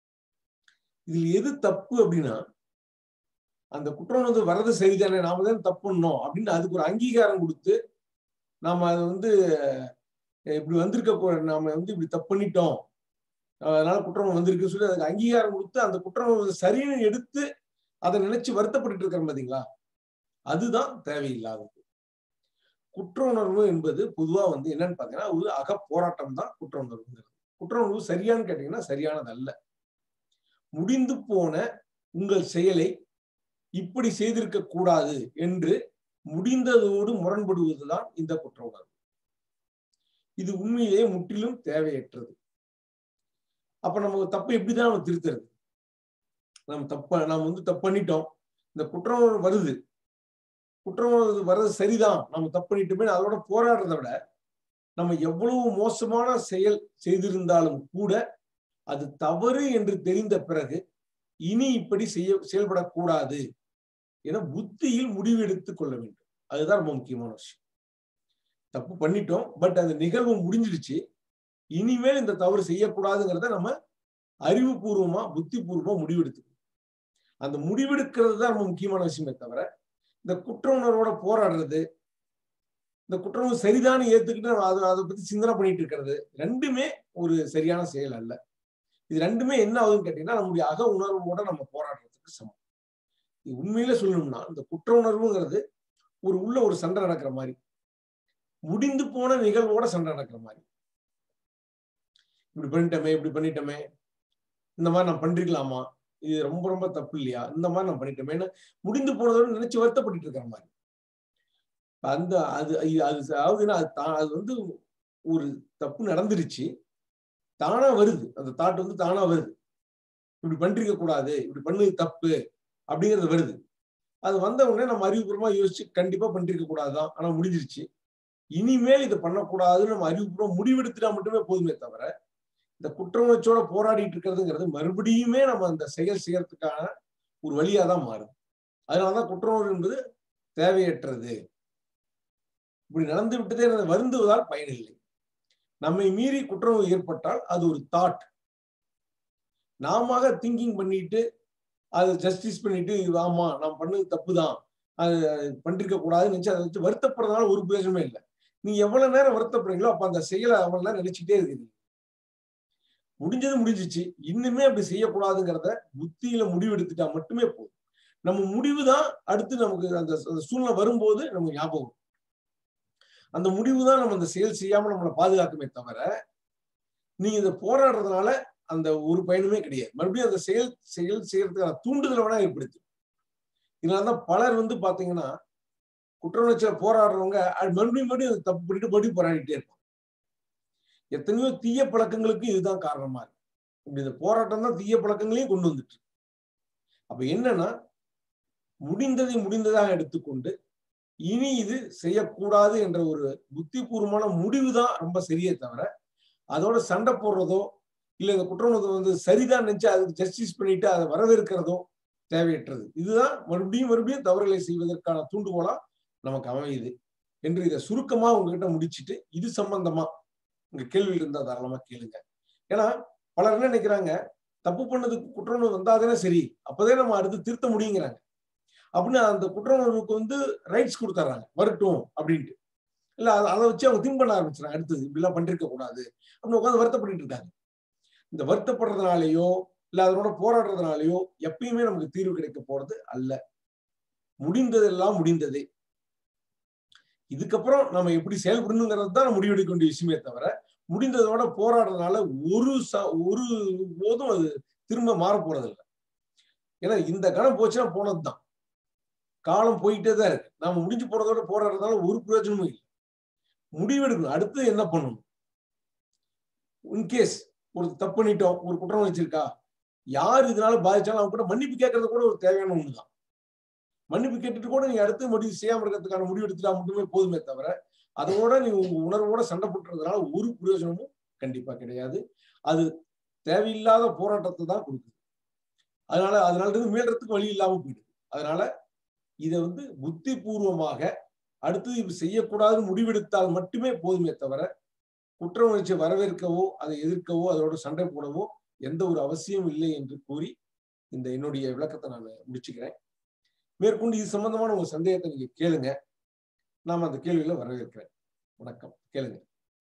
இதில் எது தப்பு அப்படின்னா அந்த குற்ற உணர்வு வர்றது சரிதானே நாம தான் தப்பு பண்ணோம் அப்படின்னு அதுக்கு ஒரு அங்கீகாரம் கொடுத்து நாம அதை வந்து இப்படி வந்திருக்க கூ- நாம வந்து இப்படி தப்பு பண்ணிட்டோம் அதனால குற்றம் வந்திருக்கு சொல்லி அதுக்கு அங்கீகாரம் கொடுத்து அந்த குற்றம் சரின்னு எடுத்து அதை நினைச்சு வருத்தப்பட்டு இருக்கிறோம் பாத்தீங்களா அதுதான் தேவையில்லாதது குற்ற உணர்வு என்பது பொதுவா வந்து என்னன்னு பாத்தீங்கன்னா ஒரு அக போராட்டம் தான் குற்ற உணர்வுங்கிறது குற்ற உணர்வு சரியான்னு கேட்டீங்கன்னா சரியானது அல்ல முடிந்து போன உங்கள் செயலை இப்படி செய்திருக்க கூடாது என்று முடிந்ததோடு முரண்படுவதுதான் இந்த குற்ற உணர்வு இது உண்மையிலேயே முற்றிலும் தேவையற்றது அப்ப நம்ம தப்பு எப்படிதான் நம்ம திருத்துறது நம்ம தப்ப நம்ம வந்து தப்பு பண்ணிட்டோம் இந்த குற்றம் வருது குற்றம் வர்றது சரிதான் நம்ம தப்பு பண்ணிட்டோமே அதோட போராடுறதை விட நம்ம எவ்வளவு மோசமான செயல் செய்திருந்தாலும் கூட அது தவறு என்று தெரிந்த பிறகு இனி இப்படி செய்ய செயல்படக்கூடாது என புத்தியில் முடிவு எடுத்துக் கொள்ள வேண்டும் அதுதான் ரொம்ப முக்கியமான விஷயம் தப்பு பண்ணிட்டோம் பட் அந்த நிகழ்வு முடிஞ்சிடுச்சு இனிமேல் இந்த தவறு செய்யக்கூடாதுங்கிறத நம்ம அறிவுபூர்வமா புத்திபூர்வமா முடிவெடுத்துக்கணும் அந்த முடிவெடுக்கிறது தான் ரொம்ப முக்கியமான விஷயமே தவிர இந்த குற்ற உணர்வோட போராடுறது இந்த குற்றம் சரிதான்னு ஏத்துக்கிட்டு நம்ம அதை அதை பத்தி சிந்தனை பண்ணிட்டு இருக்கிறது ரெண்டுமே ஒரு சரியான செயல் அல்ல இது ரெண்டுமே என்ன ஆகுதுன்னு கேட்டீங்கன்னா நம்முடைய அக உணர்வோட நம்ம போராடுறதுக்கு சமம் இது உண்மையில சொல்லணும்னா இந்த குற்ற உணர்வுங்கிறது ஒரு உள்ள ஒரு சண்டை நடக்கிற மாதிரி முடிந்து போன நிகழ்வோட சண்டை நடக்கிற மாதிரி இப்படி பண்ணிட்டோமே இப்படி பண்ணிட்டோமே இந்த மாதிரி நான் பண்ணிருக்கலாமா இது ரொம்ப ரொம்ப தப்பு இல்லையா இந்த மாதிரி நான் பண்ணிட்டோமேன்னு முடிந்து போனதோட நினைச்சு வருத்தப்பட்டு இருக்கிற மாதிரி அந்த அது அது அதாவதுன்னா அது தா அது வந்து ஒரு தப்பு நடந்துருச்சு தானா வருது அந்த தாட் வந்து தானா வருது இப்படி பண்ணிருக்க கூடாது இப்படி பண்ணது தப்பு அப்படிங்கிறது வருது அது வந்த உடனே நம்ம அறிவுபூர்வமா யோசிச்சு கண்டிப்பா பண்ணிருக்க கூடாதுதான் ஆனா முடிஞ்சிருச்சு இனிமேல் இதை பண்ணக்கூடாதுன்னு நம்ம அறிவுபூர்வம் முடிவெடுத்துட்டா மட்டுமே போதுமே தவிர இந்த குற்ற உணர்ச்சியோட போராடிட்டு இருக்கிறதுங்கிறது மறுபடியுமே நம்ம அந்த செயல் செய்யறதுக்கான ஒரு வழியா தான் மாறும் அதனாலதான் குற்ற உணர்வு என்பது தேவையற்றது இப்படி நடந்து விட்டதே வருந்துவதால் பயனில்லை நம்மை மீறி குற்றம் ஏற்பட்டால் அது ஒரு தாட் நாம திங்கிங் பண்ணிட்டு அதை ஜஸ்டிஸ் பண்ணிட்டு இது ஆமா நான் பண்ணது தப்பு தான் அது பண்ணிருக்க கூடாதுன்னு நினைச்சு அதை வச்சு வருத்தப்படுறதுனால ஒரு பிரயோஜனமே இல்லை நீங்க எவ்வளவு நேரம் வருத்தப்படுறீங்களோ அப்ப அந்த செயலை அவ்வளவு நேரம் நினைச்சுட்டே இருக்குது முடிஞ்சது முடிஞ்சிச்சு இன்னுமே அப்படி செய்யக்கூடாதுங்கிறத புத்தியில முடிவு எடுத்துட்டா மட்டுமே போதும் நம்ம முடிவு தான் அடுத்து நமக்கு அந்த அந்த சூழ்நிலை வரும்போது நமக்கு ஞாபகம் அந்த முடிவு தான் நம்ம அந்த செயல் செய்யாம நம்மளை பாதுகாக்குமே தவிர நீங்க இதை போராடுறதுனால அந்த ஒரு பயனுமே கிடையாது மறுபடியும் அந்த செயல் செயல் செய்யறதுக்கான தூண்டுதலை வேணா ஏற்படுத்து இதனாலதான் பலர் வந்து பாத்தீங்கன்னா குற்ற உணர்ச்சியில போராடுறவங்க அது மறுபடியும் மறுபடியும் அதை தப்பு பண்ணிட்டு மறுபடியும் போராடிட்டே இருப்பாங்க எத்தனையோ தீய பழக்கங்களுக்கு இதுதான் காரணமா இருக்கு இப்படி இந்த போராட்டம் தான் தீய பழக்கங்களையும் கொண்டு வந்துட்டு அப்ப என்னன்னா முடிந்ததை முடிந்ததாக எடுத்துக்கொண்டு இனி இது செய்யக்கூடாது என்ற ஒரு புத்திபூர்வமான முடிவு தான் ரொம்ப சரியே தவிர அதோட சண்டை போடுறதோ இல்ல இந்த குற்றவாளி வந்து சரிதான் நினைச்சு அதுக்கு ஜஸ்டிஸ் பண்ணிட்டு அதை வரவேற்கிறதோ தேவையற்றது இதுதான் மறுபடியும் மறுபடியும் தவறுகளை செய்வதற்கான தூண்டுகோலா நமக்கு அமையுது என்று இதை சுருக்கமா உங்ககிட்ட முடிச்சிட்டு இது சம்பந்தமா உங்க கேள்வி இருந்தா தாராளமா கேளுங்க ஏன்னா பலர் என்ன நினைக்கிறாங்க தப்பு பண்ணதுக்கு குற்றவுணர்வு வந்தாதானே சரி அப்பதான் நம்ம அடுத்து திருத்த முடியுங்கிறாங்க அப்படின்னு அந்த குற்றவுணர்வுக்கு வந்து ரைட்ஸ் கொடுத்துட்றாங்க வரட்டும் அப்படின்ட்டு இல்ல அதை வச்சு அவங்க திங்க் பண்ண ஆரம்பிச்சுறாங்க அடுத்தது இப்படிலாம் பண்ணிருக்க கூடாது அப்படின்னு உட்காந்து வருத்தப்பட்டு இருக்காங்க இந்த வருத்தப்படுறதுனாலயோ இல்ல அதனோட போராடுறதுனாலயோ எப்பயுமே நமக்கு தீர்வு கிடைக்க போறது அல்ல முடிந்ததெல்லாம் முடிந்ததே இதுக்கப்புறம் நம்ம எப்படி செயல்படணுங்கிறது தான் முடிவெடுக்க வேண்டிய விஷயமே தவிர முடிந்ததோட போராடுறதுனால ஒரு ச ஒரு போதும் அது திரும்ப மாற போறது இல்லை ஏன்னா இந்த கணம் போச்சுன்னா போனதுதான் காலம் போயிட்டே தான் இருக்கு நாம முடிஞ்சு போறதோட போராடுறதுனால ஒரு பிரயோஜனமும் இல்லை முடிவெடுக்கணும் அடுத்து என்ன பண்ணணும் இன்கேஸ் ஒரு தப்பு பண்ணிட்டோம் ஒரு குற்றம் வச்சிருக்கா யார் இதனால பாதிச்சாலும் அவங்க கூட மன்னிப்பு கேட்கறது கூட ஒரு தேவையான ஒண்ணுதான் மன்னிப்பு கேட்டுட்டு கூட நீங்க அடுத்து முடிவு செய்யாம இருக்கிறதுக்கான முடிவு எடுத்துட்டா மட்டுமே போதுமே தவிர அதோட நீங்க உங்க உணர்வோட சண்டை போட்டுறதுனால ஒரு பிரயோஜனமும் கண்டிப்பா கிடையாது அது தேவையில்லாத போராட்டத்தை தான் கொடுக்குது அதனால அதனால இருந்து மீள்றதுக்கு வழி இல்லாம போயிடுது அதனால இதை வந்து புத்தி பூர்வமாக அடுத்து இது செய்யக்கூடாதுன்னு முடிவெடுத்தால் மட்டுமே போதுமே தவிர குற்ற உணர்ச்சியை வரவேற்கவோ அதை எதிர்க்கவோ அதோட சண்டை போடவோ எந்த ஒரு அவசியம் இல்லை என்று கூறி இந்த என்னுடைய விளக்கத்தை நான் முடிச்சுக்கிறேன் மேற்கொண்டு இது சம்பந்தமான உங்க சந்தேகத்தை நீங்க கேளுங்க நாம அந்த கேள்வியில வரவேற்கிறேன் வணக்கம் கேளுங்க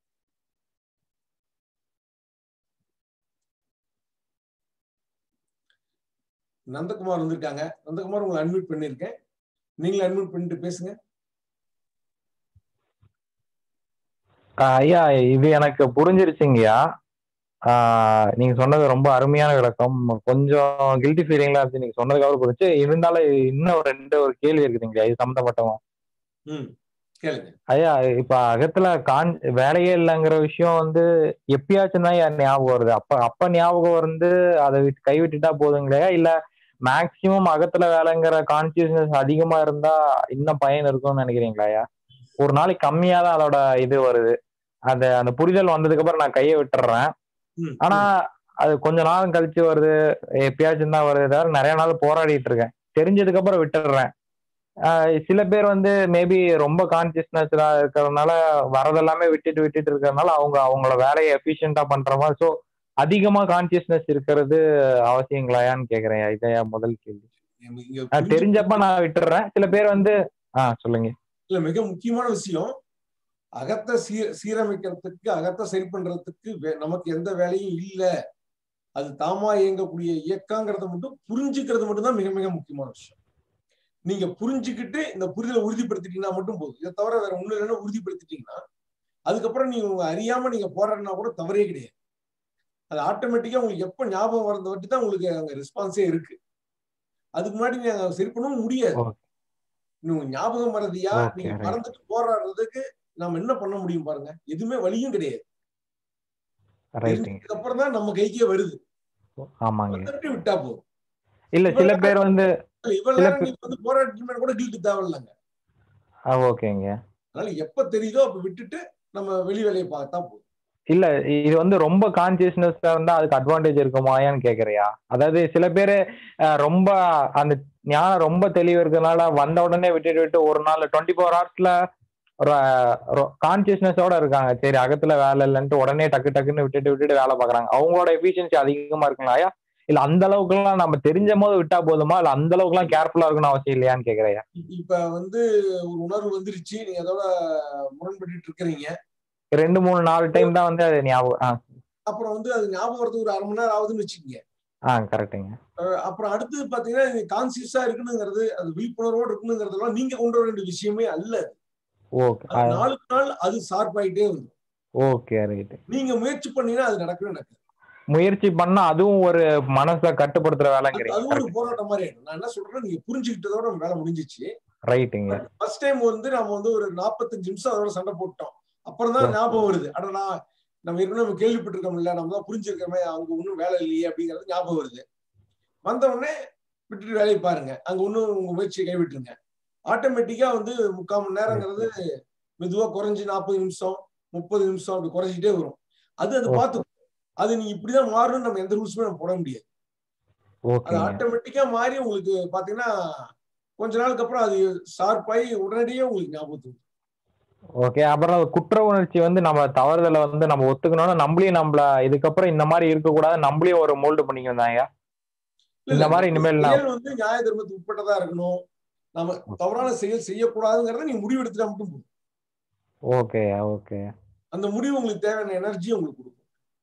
நந்தகுமார் வந்திருக்காங்க நந்தகுமார் உங்களை அன்மியூட் பண்ணிருக்கேன் நீங்களும் அன்மியூட் பண்ணிட்டு பேசுங்க ஐயா இது எனக்கு புரிஞ்சிருச்சுங்கய்யா நீங்க சொன்னது ரொம்ப அருமையான விளக்கம் கொஞ்சம் கில்ட்டி ஃபீலிங்லாம் இருந்துச்சு நீங்க சொன்னதுக்கு அப்புறம் புரிஞ்சு இருந்தாலும் இன்னும் ரெண்டு ஒரு கேள்வி இருக்குதுங்கய்யா இது சம்மந்தப்பட்டவங்க ஐயா இப்ப அகத்துல கான் வேலையே இல்லைங்கிற விஷயம் வந்து எப்பயாச்சும் தான் என் ஞாபகம் வருது அப்ப அப்ப ஞாபகம் வந்து அதை விட்டு கைவிட்டுட்டா போதுங்களா இல்ல மேக்சிமம் அகத்துல வேலைங்கிற கான்சியஸ்னஸ் அதிகமா இருந்தா இன்னும் பயன் இருக்கும்னு நினைக்கிறீங்களா ஐயா ஒரு நாளைக்கு கம்மியா தான் அதோட இது வருது அந்த அந்த புரிதல் வந்ததுக்கு அப்புறம் நான் கையை விட்டுறேன் ஆனா அது கொஞ்ச நாள் கழிச்சு வருது எப்பயாச்சும் தான் வருது தவிர நிறைய நாள் போராடிட்டு இருக்கேன் தெரிஞ்சதுக்கு அப்புறம் விட்டுடுறேன் சில பேர் வந்து மேபி ரொம்ப கான்சியஸ்னஸ்ல இருக்கிறதுனால வரதெல்லாமே விட்டுட்டு விட்டுட்டு இருக்கிறதுனால அவங்க அவங்களோட வேலையை எஃபிஷியண்டா பண்ற மாதிரி ஸோ அதிகமா கான்சியஸ்னஸ் இருக்கிறது அவசியங்களாயான்னு கேக்குறேன் இதையா முதல் கேள்வி தெரிஞ்சப்ப நான் விட்டுறேன் சில பேர் வந்து ஆஹ் சொல்லுங்க இல்ல மிக முக்கியமான விஷயம் அகத்தை சீ சீரமைக்கிறதுக்கு அகத்தை சரி பண்றதுக்கு நமக்கு எந்த வேலையும் இல்ல அது தாமா இயங்கக்கூடிய இயக்கங்கிறத மட்டும் புரிஞ்சுக்கிறது மட்டும்தான் மிக மிக முக்கியமான விஷயம் நீங்க புரிஞ்சுக்கிட்டு இந்த புரிதலை உறுதிப்படுத்திட்டீங்கன்னா மட்டும் போதும் இதை தவிர வேற ஒண்ணு இல்லைன்னா உறுதிப்படுத்திட்டீங்கன்னா அதுக்கப்புறம் நீங்க உங்க அறியாம நீங்க போராடினா கூட தவறே கிடையாது அது ஆட்டோமேட்டிக்கா உங்களுக்கு எப்ப ஞாபகம் வரத வட்டி தான் உங்களுக்கு அங்க ரெஸ்பான்ஸே இருக்கு அதுக்கு முன்னாடி நீங்க சரி பண்ணவும் முடியாது நீங்க ஞாபகம் வரதியா நீங்க மறந்துட்டு போராடுறதுக்கு நாம என்ன பண்ண முடியும் பாருங்க எதுவுமே வழியும் கிடையாது அப்புறம் தான் நம்ம கைக்கே வருது ஆமாங்க விட்டா போதும் இல்ல சில பேர் வந்து இவ்வளவு நேரம் நீங்க வந்து போராட்டம் கூட கில்ட்டு தேவையில்லைங்க ஓகேங்க அதனால எப்ப தெரியுதோ அப்ப விட்டுட்டு நம்ம வெளி வேலையை பார்த்தா போதும் இல்ல இது வந்து ரொம்ப கான்சியஸ்னஸ் இருந்தா அதுக்கு அட்வான்டேஜ் இருக்குமாயான்னு கேக்குறியா அதாவது சில பேரு ரொம்ப அந்த ஞானம் ரொம்ப தெளிவு இருக்கிறதுனால வந்த உடனே விட்டுட்டு விட்டு ஒரு நாள் டுவெண்ட்டி ஃபோர் ஹவர்ஸ்ல ஒரு கான்சியஸ்னஸோட இருக்காங்க சரி அகத்துல வேலை இல்லைன்ட்டு உடனே டக்கு டக்குன்னு விட்டுட்டு விட்டுட்டு வேலை பாக்குறாங்க அவங்களோட எஃபிஷியன்சி அதிகமா இருக்குங்களா இல்ல அந்த அளவுக்கு எல்லாம் நம்ம தெரிஞ்ச போது விட்டா போதுமா இல்ல அந்த அளவுக்கு எல்லாம் கேர்ஃபுல்லா இருக்கணும் அவசியம் இல்லையான்னு கேக்குறையா இப்ப வந்து ஒரு உணர்வு வந்துருச்சு நீங்க அதோட முரண்பட்டு இருக்கிறீங்க ரெண்டு மூணு நாலு டைம் தான் வந்து அது ஞாபகம் அப்புறம் வந்து அது ஞாபகம் வரதுக்கு ஒரு அரை மணி நேரம் ஆகுதுன்னு வச்சுக்கோங்க ஆ கரெக்டுங்க அஹ் அப்புறம் அடுத்து பாத்தீங்கன்னா கான்சியஸா இருக்கணுங்கிறது அது விழிப்புணர்வோடு இருக்கணுங்கிறதெல்லாம் நீங்க கொண்டு வர வேண்டிய விஷயமே அல்ல ஓகே அது நாளுக்கு நாள் அது ஷார்ப் ஆயிட்டே வரும் ஓகே ரைட் நீங்க முயற்சி பண்ணீங்கன்னா அது நடக்கவே நடக்காது முயற்சி பண்ணா அதுவும் ஒரு மனசை கட்டுப்படுத்துற அது வேலைங்கிறீங்க அது ஒரு போராட்டம் மாதிரி ஆயிடும் நான் என்ன சொல்றேன்னா நீங்க புரிஞ்சுக்கிட்டதோட நம்ம வேலை முடிஞ்சிச்சு ரைட்டுங்க ஃபர்ஸ்ட் டைம் வந்து நம்ம வந்து ஒரு நாற்பத்தஞ்சு நிமிஷம் அதோட சண்டை போட்டோம் அப்புறம் தான் ஞாபகம் வருது அட நான் நம்ம ஏற்கனவே நம்ம கேள்விப்பட்டிருக்கோம்ல நம்ம தான் புரிஞ்சிருக்கோமே அங்க ஒன்றும் வேலை இல்லையே அப்படிங்கிறது ஞாபகம் வருது வந்த உடனே விட்டுட்டு வேலையை பாருங்க அங்க ஒன்றும் உங்க முயற்சியை கைவிட்டுருங்க ஆட்டோமேட்டிக்கா வந்து முக்கால் மணி நேரங்கிறது மெதுவா குறைஞ்சு நாற்பது நிமிஷம் முப்பது நிமிஷம் அப்படி குறைஞ்சிட்டே வரும் அது அது Okay. பார்த்து அது நீங்க இப்படிதான் மாறணும் நம்ம எந்த ரூல்ஸுமே நம்ம போட முடியாது அது ஓகேங்க ஆட்டோமேட்டிக்கா மாறி உங்களுக்கு பாத்தீங்கன்னா கொஞ்ச நாளுக்கு அப்புறம் அது ஷார்ப்பாகி உடனடியே உங்களுக்கு ஞாபகத்துக்கு வரும். ஓகே அப்புறம் குற்ற உணர்ச்சி வந்து நம்ம தவறுதலை வந்து நம்ம ஒத்துக்கணும்னா நம்மளையும் நம்மள இதுக்கப்புறம் இந்த மாதிரி இருக்கக்கூடாது நம்மளையும் ஒரு மோல்டு பண்ணிக்கணும் தாங்க இல்ல, இந்த இல்ல, மாதிரி இனிமேல் நான் செயல் வந்து நியாய தர்மத்துக்கு உட்பட்டதா இருக்கணும் நம்ம தவறான செயல் செய்யக்கூடாதுங்கிறத நீங்க முடிவு எடுத்துட்டா மட்டும் போதும் ஓகே ஓகே அந்த முடிவு உங்களுக்கு தேவையான எனர்ஜி உங்களுக்கு கொடுக்கும்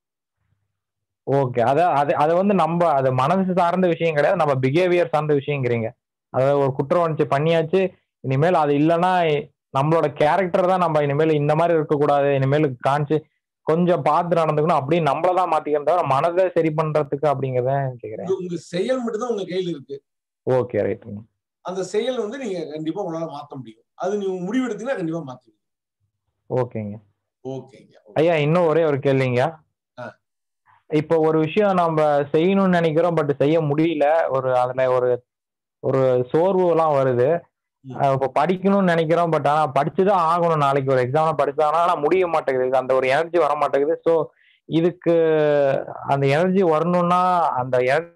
ஓகே அத அது அது வந்து நம்ம அது மனசு சார்ந்த விஷயம் கிடையாது நம்ம பிஹேவியர் சார்ந்த விஷயங்கிறீங்க அதாவது ஒரு குற்ற உணர்ச்சி பண்ணியாச்சு இனிமேல் அது இல்லைன்னா நம்மளோட கேரக்டர் தான் நம்ம இனிமேல் இந்த மாதிரி இருக்கக்கூடாது இனிமேல் காமிச்சு கொஞ்சம் பார்த்து நடந்துக்கணும் அப்படின்னு நம்மள தான் மாத்திக்கணும் தவிர மனதை சரி பண்றதுக்கு அப்படிங்கிறத கேக்குறேன் உங்க- உங்க செயல் மட்டும் தான் உங்க கையில இருக்கு ஓகே ரைட்டுங்க அந்த செயல் வந்து நீங்க கண்டிப்பா உங்களால மாத்த முடியும் அது நீங்க முடிவு எடுத்தீங்கன்னா கண்டிப்பா மாத்துவீங்க ஓகேங்க ஓகேங்க ஐயா இன்னும் ஒரே ஒரு கேள்விங்க ஆ. இப்போ ஒரு விஷயம் நம்ம செய்யணும்னு நினைக்கிறோம் பட் செய்ய முடியல ஒரு அதுல ஒரு ஒரு சோர்வு எல்லாம் வருது ம். அஹ் இப்போ படிக்கணும்னு நினைக்கிறோம் பட் ஆனா படிச்சுதான் ஆகணும் நாளைக்கு ஒரு எக்ஸாம் படிச்சாங்கன்னா ஆனா முடிய மாட்டேங்குது அந்த ஒரு எனர்ஜி வர மாட்டேங்குது ஸோ இதுக்கு அந்த எனர்ஜி வரணும்னா அந்த எனர்ஜி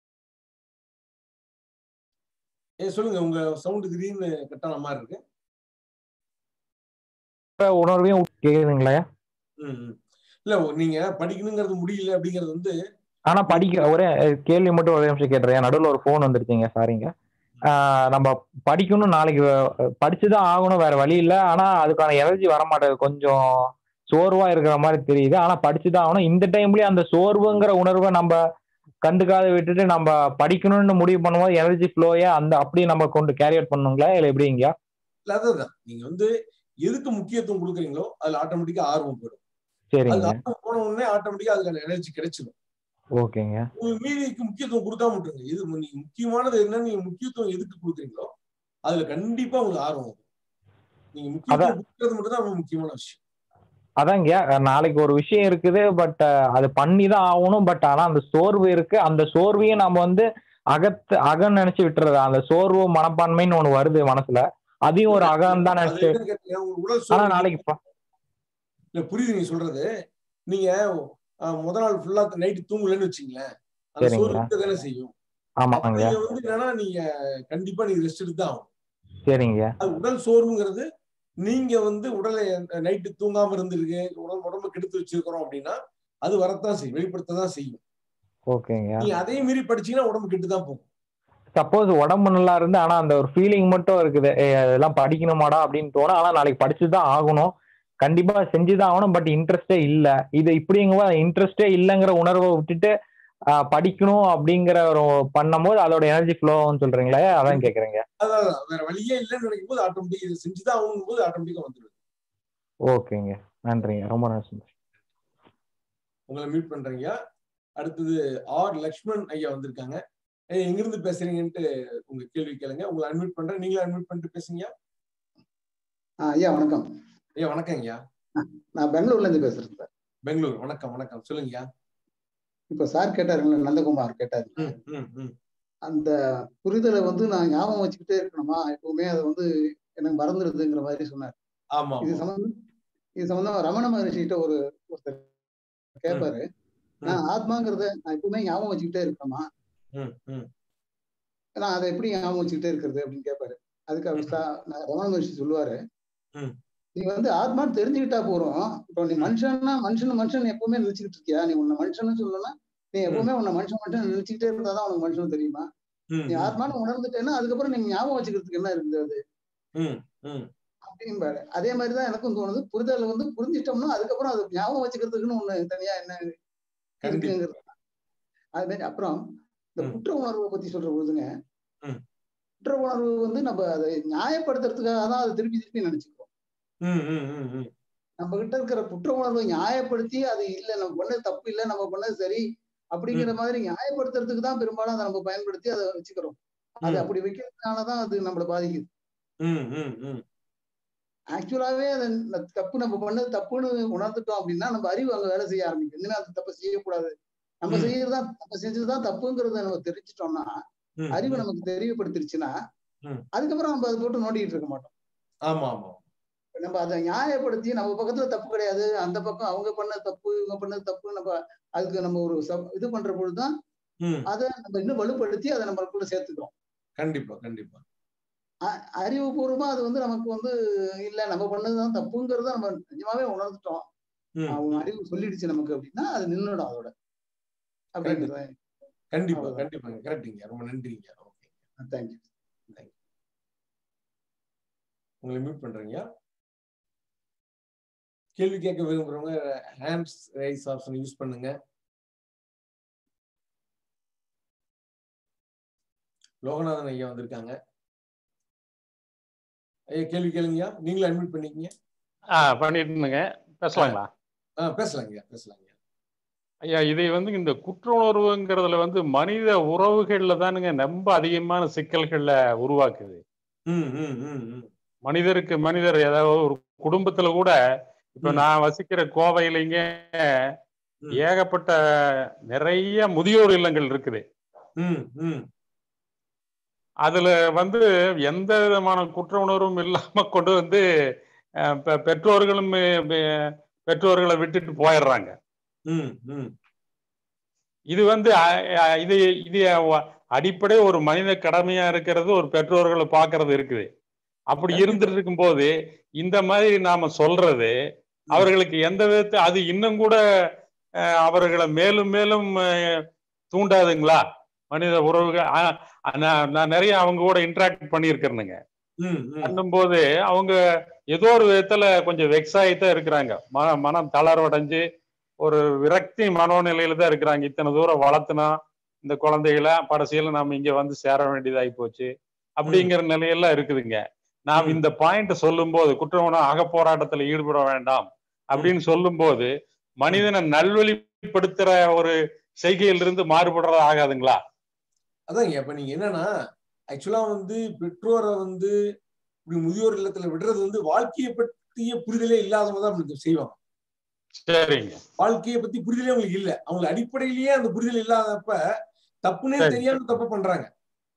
ஏ சொல்லுங்க உங்க சவுண்ட் திடீர்னு கட்டான மாதிரி இருக்கு உணர்வையும் கேக்குதுங்களா ம், ம். இல்ல நீங்க படிக்கணுங்கிறது முடியல அப்படிங்கிறது வந்து ஆனா படிக்க ஒரே அஹ் கேள்வி மட்டும் ஒரே நிமிஷம் கேட்டுறேன் நடுவில் ஒரு ஃபோன் வந்துருச்சுங்க சாரிங்க ஆஹ் நம்ம படிக்கணும் நாளைக்கு அஹ் படிச்சுதான் ஆகணும் வேற வழி இல்லை ஆனா அதுக்கான எனர்ஜி வர மாட்டேங்குது கொஞ்சம் சோர்வா இருக்கிற மாதிரி தெரியுது ஆனா படிச்சுதான் ஆகணும் இந்த டைம்லயே அந்த சோர்வுங்கிற உணர்வை நம்ம கண்டுக்காத விட்டுட்டு நம்ம படிக்கணும்னு முடிவு பண்ணும்போது எனர்ஜி ஃப்ளோயே அந்த அப்படியே நம்ம கொண்டு கேரி அவுட் பண்ணுங்களா இல்லை எப்படிங்க இல்ல அதுதான் நீங்க வந்து எதுக்கு முக்கியத்துவம் கொடுக்குறீங்களோ அதுல ஆட்டோமேட்டிக்கா ஆர்வம் போயிடும் அது சரிங்க ஆர்வம் போன உடனே ஆட்டோமேட்டிக்கா அதுக்கான எனர்ஜி கிடைச்சிடும் ஓகேங்க உங்களுக்கு மீதிக்கு முக்கியத்துவம் கொடுக்காம விட்டுருங்க இது நீங்க முக்கியமானது என்னன்னு நீங்க முக்கியத்துவம் எதுக்கு கொடுக்குறீங்களோ அதுல கண்டிப்பா உங்களுக்கு ஆர்வம் வரும் நீங்க முக்கியத்துவம் கொடுக்கறது மட்டும் தான் ரொம்ப முக்கியமான விஷயம் அதாங்க அஹ் நாளைக்கு ஒரு விஷயம் இருக்குது பட் அது பண்ணி தான் ஆகணும் பட் ஆனா அந்த சோர்வு இருக்கு அந்த சோர்வையும் நம்ம வந்து அகத்து அகம் நினைச்சு விட்டுறது அந்த சோர்வு மனப்பான்மைன்னு ஒண்ணு வருது மனசுல அதையும் ஒரு அகம் தான் அது நினைச்சு என்னன்னு கேட்டீங்கன்னா, உங்க உடல் ஆனா சோர்வு நாளைக்கு ப- இல்ல புரியுது நீங்க சொல்றது நீங்க அஹ், முத நாள் ஃபுல்லா நைட்டு தூங்கலன்னு வச்சுங்களேன் அந்த சரிங்க. சோறு இருக்க தானே செய்யும் அப்ப ஆமாங்க நீங்க வந்து என்னன்னா நீங்க கண்டிப்பா நீங்க ரெஸ்ட் எடுத்து தான் ஆகணும் சரிங்க அது உடல் சோர்வுங்கிறது நீங்க வந்து உடலை நைட்டு தூங்காம இருந்திருக்கு உடம்பு உடம்பு கெடுத்து வச்சிருக்கிறோம் அப்படின்னா அது வரத்தான் செய்யும் வெளிப்படுத்த தான் செய்யும் ஓகேங்க நீங்க அதே மீறி படிச்சீங்கன்னா உடம்பு கெட்டு தான் போகும் சப்போஸ் உடம்பு நல்லா இருந்து ஆனா அந்த ஒரு ஃபீலிங் மட்டும் இருக்குது ஏய், அதெல்லாம் படிக்கணுமாடா அப்படின்னு தோணும் ஆனா நாளைக்கு படிச்சுதான் ஆகணும் கண்டிப்பா செஞ்சுதான் ஆகணும் பட் இன்ட்ரெஸ்டே இல்ல இது இப்படிங்கும்போது இன்ட்ரெஸ்டே இல்லைங்கிற உணர்வை விட்டுட்டு ஆஹ், படிக்கணும் அப்படிங்கிற ஒரு பண்ணும்போது அதோட எனர்ஜி ஃப்ளோன்னு சொல்றீங்களே அதான் கேக்குறேங்க அதான் வேற வழியே இல்லைன்னு நினைக்கும் போது ஆட்டோமேட்டிக் இது செஞ்சுதான் ஆகணும் போது ஆட்டோமேட்டிக்கா வந்துடும் ஓகேங்க நன்றிங்க ரொம்ப நன்றி உங்களை மீட் பண்றீங்க அடுத்தது ஆர் லக்ஷ்மண் ஐயா வந்திருக்காங்க ஏய், எங்கிருந்து பேசுறீங்கன்ட்டு உங்க கேள்வி கேளுங்க உங்களை அட்மிட் பண்றேன் நீங்களும் அட்மிட் பண்ணிட்டு பேசுங்க ஆ, ஐயா வணக்கம் ஐயா வணக்கம் ஐயா நான் பெங்களூர்ல இருந்து பேசுறேன் சார் பெங்களூர் வணக்கம் வணக்கம் சொல்லுங்கய்யா இப்ப சார் கேட்டாருங்களா நந்தகுமார் கேட்டாரு ம் ம் ம் அந்த புரிதலை வந்து நான் ஞாபகம் வச்சுக்கிட்டே இருக்கணுமா எப்பவுமே அதை வந்து எனக்கு மறந்துடுதுங்கிற மாதிரி சொன்னார் ஆமா இது ஆமா சம்பந்தம் இது சம்பந்தமா ரமண மகரிஷிகிட்ட ஒரு ஒருத்தர் கேட்பாரு நான் ஆத்மாங்கிறத நான் எப்பவுமே ஞாபகம் வச்சுக்கிட்டே இருக்கணுமா ம் ம் நான் அதை எப்படி ஞாபகம் வச்சுக்கிட்டே இருக்கிறது அப்படின்னு கேட்பாரு அதுக்கு அவர் சா- நான் ரமண மகரிஷி சொல்லுவாரு ம். நீ வந்து ஆத்மான்னு தெரிஞ்சுக்கிட்டா போறோம் இப்போ நீ மனுஷன்னா மனுஷன் மனுஷன் எப்பவுமே நினைச்சுக்கிட்டு இருக்கியா நீ உன்னை மனுஷன்னு சொல்லணும்னா நீ எப்பவுமே உன்னை மனுஷன் மனுஷன் நினைச்சுக்கிட்டே இருந்தாதான் உனக்கு மனுஷன் தெரியுமா ம் நீ ஆத்மான்னு உணர்ந்துட்டேன்னா அதுக்கப்புறம் நீங்க ஞாபகம் வச்சுக்கிறதுக்கு என்ன இருக்குது அது ம் ம் அப்படிம்பாரு அதே மாதிரிதான் எனக்கும் தோணுது புரிதல் வந்து புரிஞ்சிட்டோம்னா அதுக்கப்புறம் அது ஞாபகம் வச்சுக்கிறதுக்குன்னு ஒண்ணு தனியா என்ன கண்டிப்பா இருக்குங்கிறது அது மாதிரி அப்புறம் இந்த ம். குற்ற உணர்வை பத்தி சொல்ற பொழுதுங்க ம். குற்ற உணர்வு வந்து நம்ம அதை நியாயப்படுத்துறதுக்காக தான் அதை திருப்பி திருப்பி நினைச்சுக்கிறோம் ம் ம் ம் ம் நம்ம கிட்ட இருக்கிற குற்ற உணர்வை நியாயப்படுத்தி அது இல்ல நம்ம பண்ணது தப்பு இல்ல நம்ம பண்ணது சரி அப்படிங்கிற மாதிரி நியாயப்படுத்துறதுக்கு தான் பெரும்பாலும் அதை நம்ம பயன்படுத்தி அதை வச்சுக்கிறோம் அது ம். அப்படி வைக்கிறதுனாலதான் அது நம்மளை பாதிக்குது ம் ம் ம் ஆக்சுவலாவே அது ந- தப்பு நம்ம பண்ணது தப்புன்னு உணர்ந்துட்டோம் அப்படின்னா நம்ம அறிவு அங்க வேலை செய்ய ஆரம்பிக்கும் இனிமே அந்த தப்பை செய்யக்கூடாது நம்ம ம். செய்யறதுதான் நம்ம செஞ்சதுதான் தப்புங்கிறத நம்ம தெரிஞ்சிட்டோம்னா ம், அறிவு ம். நமக்கு தெரியப்படுத்திருச்சுன்னா ம். அதுக்கப்புறம் நம்ம அதை போட்டு நோண்டிட்டு இருக்க மாட்டோம் ஆமா ஆமா நம்ம அதை நியாயப்படுத்தி நம்ம பக்கத்துல தப்பு கிடையாது அந்த பக்கம் அவங்க பண்ண தப்பு இவங்க பண்ணது தப்பு நம்ம அதுக்கு நம்ம ஒரு சப்- இது பண்ற பொழுதுதான் ம் அதை நம்ம இன்னும் வலுப்படுத்தி அதை நம்மளுக்குள்ள சேர்த்துக்கிறோம் கண்டிப்பா கண்டிப்பா அ- அறிவுபூர்வமா அது வந்து நமக்கு வந்து இல்ல நம்ம பண்ணதுதான் தப்புங்கிறத நம்ம நிஜமாவே உணர்ந்துட்டோம் ம் அவங்க அறிவு சொல்லிடுச்சு நமக்கு அப்படின்னா அது நின்னுடும் அதோட அப்படிங்கிறத கண்டிப்பா அவ்வளவுதான். கண்டிப்பாங்க கரெக்டுங்க ரொம்ப நன்றிங்க ஓகே தேங்க்யூ உங்களை மியூட் பண்றீங்க கேள்வி கேட்க விரும்புறவங்க ஹேண்ட்ஸ் ரைஸ் ஆப்ஷன் யூஸ் பண்ணுங்க லோகநாதன் ஐயா வந்திருக்காங்க ஐயா கேள்வி கேளுங்கய்யா நீங்களும் அட்மிட் பண்ணிக்கங்க ஆ பண்ணிட்டு இருந்தேங்க பேசலாங்களா ஆ பேசலாங்கய்யா பேசலாங்க ஐயா இதை வந்து இந்த குற்ற உணர்வுங்கிறதுல வந்து மனித உறவுகள்ல தானுங்க ரொம்ப அதிகமான சிக்கல்கள்ல உருவாக்குது ம் ம் ம் ம் மனிதருக்கு மனிதர் ஏதாவது ஒரு குடும்பத்துல கூட இப்ப ம். நான் வசிக்கிற கோவையிலங்க ம். ஏகப்பட்ட நிறைய முதியோர் இல்லங்கள் இருக்குது ம் ம் அதுல வந்து எந்த விதமான குற்ற உணர்வும் இல்லாம கொண்டு வந்து அஹ், பெ- பெற்றோர்களும் அஹ், பெற்றோர்களை விட்டுட்டு போயிடுறாங்க ம் ம் இது வந்து அ- அ- இது இது அ- அடிப்படை ஒரு மனித கடமையா இருக்கிறது ஒரு பெற்றோர்களை பார்க்கிறது இருக்குது அப்படி கண்டிப்பா. இருந்துட்டு இருக்கும்போது இந்த மாதிரி நாம சொல்றது அவர்களுக்கு எந்த விதத்தை அது இன்னும் கூட அஹ், அவர்களை மேலும் மேலும் அஹ், தூண்டாதுங்களா மனித உறவுகள் ஆ, நான் நான் நிறைய அவங்க கூட இன்டராக்ட் பண்ணியிருக்கிறேனுங்க ம் ம் பண்ணும்போது அவங்க ஏதோ ஒரு விதத்துல கொஞ்சம் வெக்ஸ் ஆகித்தான் இருக்கிறாங்க மன மனம் தளர்வடைஞ்சு ஒரு விரக்தி மனோநிலையில தான் இருக்கிறாங்க இத்தனை தூரம் வளர்த்துனா இந்த குழந்தைகளை கடைசியில நாம இங்க வந்து சேர வேண்டியதாகி போச்சு அப்படிங்கிற நிலையெல்லாம் இருக்குதுங்க நாம் ம். இந்த பாயிண்ட் சொல்லும்போது குற்றவன அகப்போராட்டத்துல ஈடுபட வேண்டாம் அப்படின்னு சொல்லும்போது மனிதனை நல்வழிப்படுத்துற ஒரு செய்கையிலிருந்து மாறுபடுறது ஆகாதுங்களா அதாங்க இப்ப நீங்க என்னன்னா ஆக்சுவலா வந்து பெற்றோரை வந்து இப்படி முதியோர் இல்லத்துல விடுறது வந்து வாழ்க்கையை பற்றிய புரிதலே இல்லாதவங்க தான் அப்படி செய்வாங்க சரிங்க வாழ்க்கையை பத்தி புரிதலே அவங்களுக்கு இல்ல அவங்களுக்கு அடிப்படையிலேயே அந்த புரிதல் இல்லாதப்ப தப்புனே சரி. தெரியாம தப்பு பண்றாங்க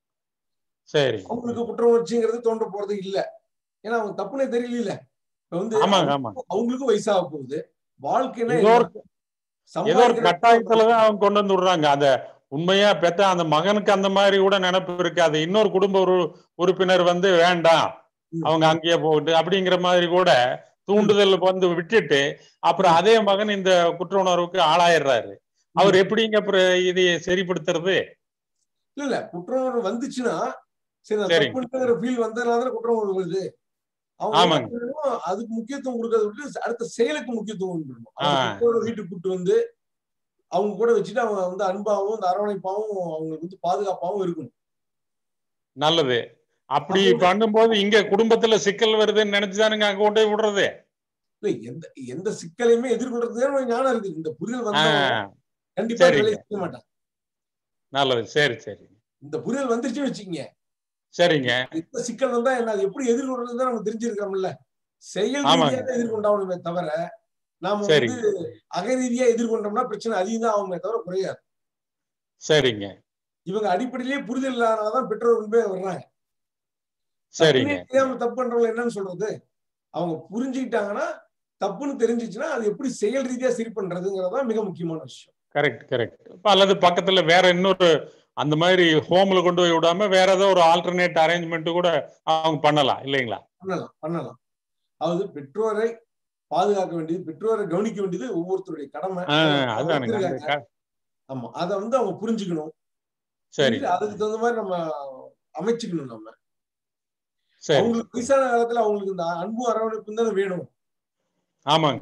சரி அவங்களுக்கு குற்ற உணர்ச்சிங்கிறது தோன்ற போறது இல்ல ஏன்னா அவங்க தப்புனே தெரியல இப்ப வந்து ஆமாங்க ஆமாங்க அவங்களுக்கும் வயசாக போகுது வாழ்க்கைன்னா ஏதோ ஒரு என்ன? ஏதோ ஒரு சம்பாதிக்கிற- கட்டாயத்துலதான் அவங்க கொண்டு வந்து விடுறாங்க அந்த உண்மையா பெத்த அந்த மகனுக்கு அந்த மாதிரி கூட நினைப்பு இருக்காது இன்னொரு குடும்ப ஒரு உறுப்பினர் வந்து வேண்டாம் ம். அவங்க அங்கேயே போகட்டு அப்படிங்கிற மாதிரி கூட தூண்டுதல் வந்து விட்டுட்டு அப்புறம் அதே மகன் இந்த குற்ற உணர்வுக்கு ஆளாயிடுறாரு அவர் எப்படிங்க அப்புறம் இதை சரிப்படுத்துறது இல்ல இல்ல குற்ற உணர்வு வந்துச்சுன்னா சரி நான் சரிங்க. தப்புங்கிற ஃபீல் வந்ததுனால தானே குற்ற உணர்வு வருது அவங்க என்ன ஆமாங்க. பண்ணணும், அதுக்கு முக்கியத்துவம் கொடுக்கறத விட்டு அடுத்த செயலுக்கு முக்கியத்துவம் கொடுக்கணும் ஆ. அந்த பெற்றோரை வீட்டுக்கு கூட்டு வந்து அவங்க கூட வச்சுட்டு அவங்க வந்து அன்பாவும் இந்த அரவணைப்பாவும் அவங்களுக்கு வந்து பாதுகாப்பாவும் இருக்கணும் நல்லது அப்படி அப்போ- பண்ணும்போது இங்க குடும்பத்துல சிக்கல் வருதுன்னு நினைச்சுதானுங்க அங்க கொண்டு போய் விடுறது இல்ல எந்த எந்த சிக்கலையுமே எதிர்கொள்றதுக்கு ஒரு ஞானம் இருக்குது இந்த புரிதல் ஆ, வந்தவங்க கண்டிப்பா சரிங்க. வேலையை செய்ய மாட்டாங்க நல்லது சரி சரி இந்த புரிதல் வந்துருச்சு வச்சுக்கீங்க சரிங்க எந்த சிக்கல் வந்தா என்ன அது எப்படி எதிர்கொள்றது நம்ம தெரிஞ்சிருக்கிறோம்ல செயல் ஆமாங்க. ரீதியாக எதிர்கொண்டாகணுமே தவிர நாம சரிங்க. வந்து அகரீதியா எதிர்கொண்டோம்னா பிரச்சனை அதிகம் தான் ஆகுமே தவிர குறையாது சரிங்க இவங்க அடிப்படையிலேயே புரிதல் இல்லாதனாலதான் பெற்றோர் கொண்டு போய் வர்றாங்க சரிங்க தப்புனே தெரியாம தப்பு பண்றவங்க என்னன்னு சொல்றது அவங்க புரிஞ்சுக்கிட்டாங்கன்னா தப்புன்னு தெரிஞ்சிச்சுன்னா அது எப்படி செயல் ரீதியா சரி பண்றதுங்கிறதான் மிக முக்கியமான விஷயம் கரெக்ட் கரெக்ட் இப்ப அல்லது பக்கத்துல வேற இன்னொரு அந்த மாதிரி ஹோம்ல கொண்டு போய் விடாம வேற ஏதோ ஒரு ஆல்டர்னேட் அரேஞ்ச்மெண்ட் கூட அவங்க பண்ணலாம் இல்லைங்களா பண்ணலாம் பண்ணலாம் அதாவது பெற்றோரை பாதுகாக்க வேண்டியது பெற்றோரை கவனிக்க வேண்டியது ஒவ்வொருத்தருடைய கடமை ஆ, அதை அதுதானுங்க அந்த வச்சிருக்காங்க. க- ஆமா அதை வந்து அவங்க புரிஞ்சுக்கணும் சரி புரிஞ்சு அதுக்கு தகுந்த மாதிரி நம்ம அமைச்சுக்கணும் நம்ம சரி அவங்களுக்கு வயசான காலத்துல அவங்களுக்கு இந்த அன்பும் அரவணைப்பும் தானே வேணும் ஆமாங்க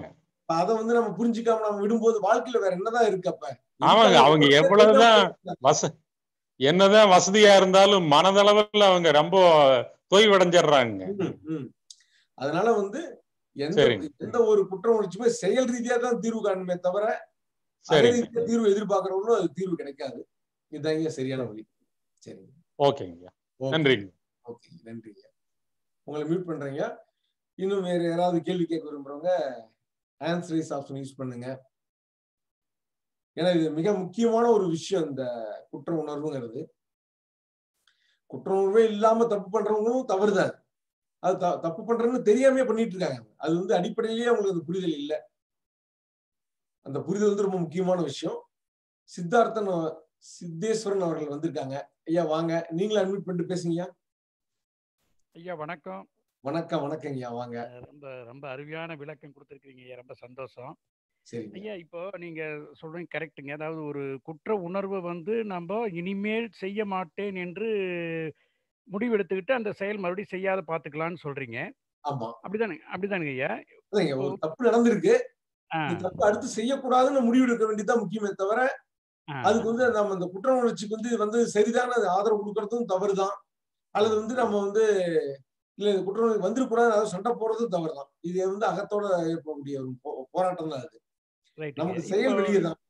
இப்ப அதை வந்து நம்ம புரிஞ்சுக்காம நம்ம விடும்போது வாழ்க்கையில வேற என்னதான் இருக்கு அப்ப ஆமாங்க அவங்க எவ்வளவுதான் வச என்னதான் வசதியா இருந்தாலும் மனதளவுல அவங்க ரொம்ப தொய்வடைஞ்சிடுறாங்க ம், ம். அதனால வந்து எந்த சரிங்க. எந்த ஒரு குற்ற உணர்ச்சியுமே செயல் ரீதியா தான் தீர்வு காணுமே தவிர அதே சரிங்க ரீதியா தீர்வு எதிர்பார்க்கறவங்களும் அது தீர்வு கிடைக்காது இதுதாங்க சரியான வழி சரிங்க ஓகேங்க ஓகே நன்றிங்க ஓகே நன்றிங்க உங்களை மியூட் பண்றீங்க இன்னும் வேற யாராவது கேள்வி கேட்க விரும்புறவங்க ஆன்சர் ரைஸ் ஆப்ஷன் யூஸ் பண்ணுங்க ஏன்னா இது மிக முக்கியமான ஒரு விஷயம் இந்த குற்ற உணர்வுங்கிறது குற்ற உணர்வே இல்லாம தப்பு பண்றவங்களும் தவறுதான் அது த- தப்பு பண்றேன்னு தெரியாமே பண்ணிட்டு இருக்காங்க அது வந்து அடிப்படையிலேயே அவங்களுக்கு அந்த புரிதல் இல்லை அந்த புரிதல் வந்து ரொம்ப முக்கியமான விஷயம் சித்தார்த்தன் அவ- சித்தேஸ்வரன் அவர்கள் வந்திருக்காங்க ஐயா வாங்க நீங்களும் அட்மிட் பண்ணிட்டு பேசுங்க ஐயா வணக்கம் வணக்கம் வணக்கம் ஐயா வாங்க அஹ் ரொம்ப ரொம்ப அருமையான விளக்கம் கொடுத்துருக்கீங்க ஐயா ரொம்ப சந்தோஷம் சரிங்க ஐயா இப்போ நீங்க சொல்றீங்க கரெக்ட்டுங்க அதாவது ஒரு குற்ற உணர்வை வந்து நம்ம இனிமேல் செய்ய மாட்டேன் என்று முடிவெடுத்துக்கிட்டு அந்த செயல் மறுபடியும் செய்யாத பார்த்துக்கலாம்னு சொல்றீங்க ஆமா அப்படிதானே அப்படிதானுங்க ஐயா அதாங்க, ஒரு தப்பு நடந்திருக்கு ஆ, இந்த தப்பு அடுத்து செய்யக்கூடாதுன்னு முடிவு எடுக்க வேண்டியதுதான் முக்கியமே தவிர ஆ, அதுக்கு வந்து நம்ம அந்த குற்ற உணர்ச்சிக்கு வந்து இது வந்து சரிதான அது ஆதரவு கொடுக்கறதும் தவறுதான் அல்லது வந்து நம்ம வந்து இல்ல இது குற்ற உணர்ச்சி வந்துடக்கூடாது அதாவது சண்டை போடுறதும் தவறுதான் இது வந்து அகத்தோட ஏற்படக்கூடிய ஒரு போ- போராட்டம் தான் அது ரைட்டுங்க. நமக்கு செயல் இப்போ- வெளியே தான்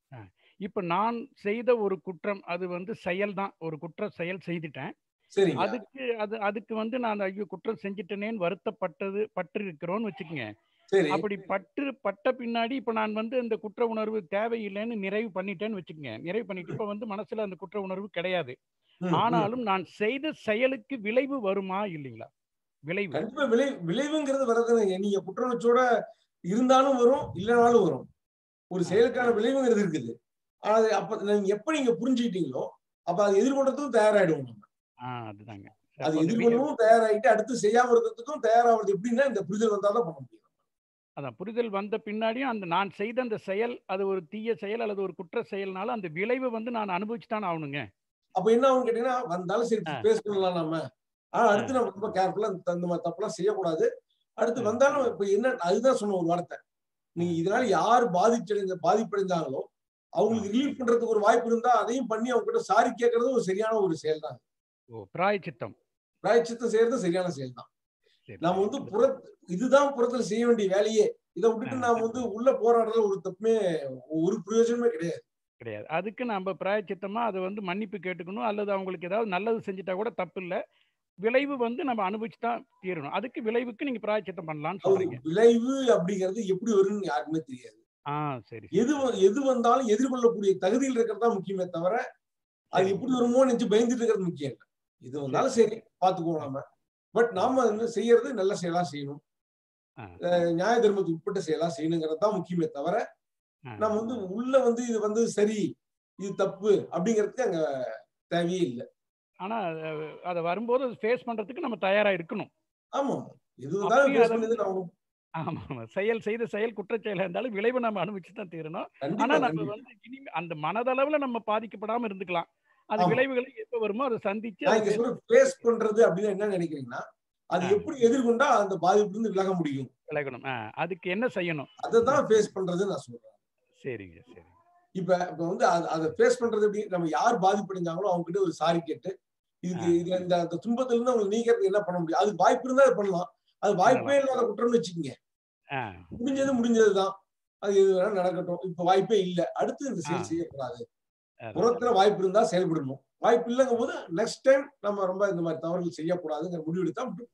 இப்ப நான் செய்த ஒரு குற்றம் அது வந்து செயல் தான் ஒரு குற்ற செயல் செய்துட்டேன் சரிங்க அதுக்கு அது அதுக்கு வந்து நான் ஐயோ குற்றம் செஞ்சுட்டேனேன்னு வருத்தப்பட்டது பற்று இருக்கிறோன்னு வச்சுக்கோங்க சரி அப்படி பற்று பட்ட பின்னாடி இப்ப நான் வந்து இந்த குற்ற உணர்வு தேவையில்லைன்னு நிறைவு பண்ணிட்டேன்னு வச்சுக்கோங்க நிறைவு பண்ணிட்டு இப்ப வந்து மனசுல அந்த குற்ற உணர்வு கிடையாது ம், ம். ஆனாலும் நான் செய்த செயலுக்கு விளைவு வருமா இல்லைங்களா விளைவு கண்டிப்பா விளை விளைவுங்கிறது வர்றதுங்க நீங்க குற்ற உணர்ச்சியோட இருந்தாலும் வரும் இல்லைனாலும் வரும் ஒரு செயலுக்கான விளைவுங்கிறது இருக்குது ஆனா அது அப்ப நீங்க எப்ப நீங்க புரிஞ்சுக்கிட்டீங்களோ அப்ப அதை எதிர்கொள்றதுக்கும் தயாராயிடுவோம் நம்ம ஆஹ் அதுதாங்க அது அப்ப அந்த வி- எதிர்கொள்ளவும் தயாராயிட்டு அடுத்து செய்யாம இருக்கிறதுக்கும் தயாராகிறது எப்படின்னா இந்த புரிதல் வந்தாதான் பண்ண முடியும் அதான் புரிதல் வந்த பின்னாடியும் அந்த நான் செய்த அந்த செயல் அது ஒரு தீய செயல் அல்லது ஒரு குற்ற செயல்னால அந்த விளைவை வந்து நான் அனுபவிச்சு தான் ஆகணுங்க அப்ப என்ன ஆகும் கேட்டீங்கன்னா வந்தாலும் சரி ஆ. பேஸ் பண்ணலாம் நாம ஆனா அடுத்து நம்ம ரொம்ப கேர்ஃபுல்லா இந்த மாதிரி தப்புலாம் செய்யக்கூடாது அடுத்து வந்தாலும் இப்ப என்ன அதுதான் சொன்ன ஒரு வார்த்தை நீங்க இதனால யார் பாதிச்சடைந்த பாதிப்படைந்தாங்களோ அவங்களுக்கு ரிலீஃப் பண்றதுக்கு ஒரு வாய்ப்பு இருந்தா அதையும் பண்ணி அவங்க கிட்ட சாரி கேட்கறது ஒரு சரியான ஒரு செயல் தான் ஓ பிராயச்சித்தம் பிராயச்சித்தம் செய்யறது சரியான செயல் தான் சரி நாம வந்து புற இதுதான் புறத்துல செய்ய வேண்டிய வேலையே இதை விட்டுட்டு நாம வந்து உள்ள போராடுறது ஒரு தப்புமே ஒரு பிரயோஜனமே கிடையாது கிடையாது அதுக்கு நம்ம பிராயச்சித்தமா அதை வந்து மன்னிப்பு கேட்டுக்கணும் அல்லது அவங்களுக்கு ஏதாவது நல்லது செஞ்சுட்டா கூட தப்பு இல்லை விளைவு வந்து நம்ம அனுபவிச்சு தான் தீரணும் அதுக்கு விளைவுக்கு நீங்க பிராயச்சித்தம் பண்ணலாம்னு அது சொல்றீங்க விளைவு அப்படிங்கிறது எப்படி வரும்னு யாருக்குமே தெரியாது ஆ சரி எது வ- எது வந்தாலும் எதிர்கொள்ளக்கூடிய தகுதியில் இருக்கிறது தான் முக்கியமே தவிர அது சரி. எப்படி வருமோ நினைச்சு பயந்துட்டு இருக்கிறது முக்கியம் இல்லை இது வந்தாலும் சரி பாத்துக்குவோம் நாம பட் நாம என்ன செய்யறது நல்ல செயலா செய்யணும் ஆ. அஹ் நியாய தர்மத்துக்கு உட்பட்ட செயலா செய்யணுங்கிறது தான் முக்கியமே தவிர ஆ. நம்ம வந்து உள்ள வந்து இது வந்து சரி இது தப்பு அப்படிங்கிறதுக்கு அங்க தேவையே இல்லை ஆனா அஹ், அதை வரும்போது அது ஃபேஸ் பண்றதுக்கு நம்ம தயாரா இருக்கணும் ஆமா எது வந்தாலும் அப்பயும் face அதை பண்ணது நம்ம ஆமா ஆமா செயல் செய்த செயல் குற்றச்செயலா இருந்தாலும் விளைவை நம்ம அனுபவிச்சு தான் தீரணும் கண்டிப்பா ஆனா நம்ம கண்டிப்பா வந்து இனிமே அந்த மனதளவுல நம்ம பாதிக்கப்படாம இருந்துக்கலாம் அது ஆமா. விளைவுகளை எப்ப வருமோ அதை சந்திச்சு நான் அதை இங்க face சொல்ற ஃபேஸ் பண்றது அப்படின்னு என்ன நினைக்கிறீங்கன்னா அது ஆ. எப்படி எதிர்கொண்டா அந்த பாதிப்புல இருந்து விலக முடியும் விலகணும் ஆ, அதுக்கு என்ன செய்யணும் அதை தான் ஃபேஸ் பண்றதுன்னு நான் சொல்றேன் சரிங்க சரி இப்ப இப்ப வந்து அத- அதை ஃபேஸ் பண்றது எப்படி நம்ம யார் பாதிப்படைஞ்சாங்களோ அவங்க கிட்ட ஒரு சாரி கேட்டு இதுக்கு ஆ. இது இந்த அந்த துன்பத்துல இருந்து அவங்க நீக்கிறதுக்கு என்ன பண்ண முடியும் அதுக்கு வாய்ப்பு இருந்தா அதை பண்ணலாம் அது வாய்ப்பே இல்லாத குற்றம்னு வச்சுக்கோங்க ஆ முடிஞ்சது முடிஞ்சதுதான் அது எது வேணா நடக்கட்டும் இப்ப வாய்ப்பே இல்ல அடுத்து இந்த ஆ. செயல் செய்யக்கூடாது அதான். புறத்துல வாய்ப்பு இருந்தா செயல்படணும் வாய்ப்பு இல்லைங்கும் போது நெக்ஸ்ட் டைம் நம்ம ரொம்ப இந்த மாதிரி தவறுகள் செய்யக்கூடாதுங்கிற முடிவு எடுத்தா விட்டுருவோம்.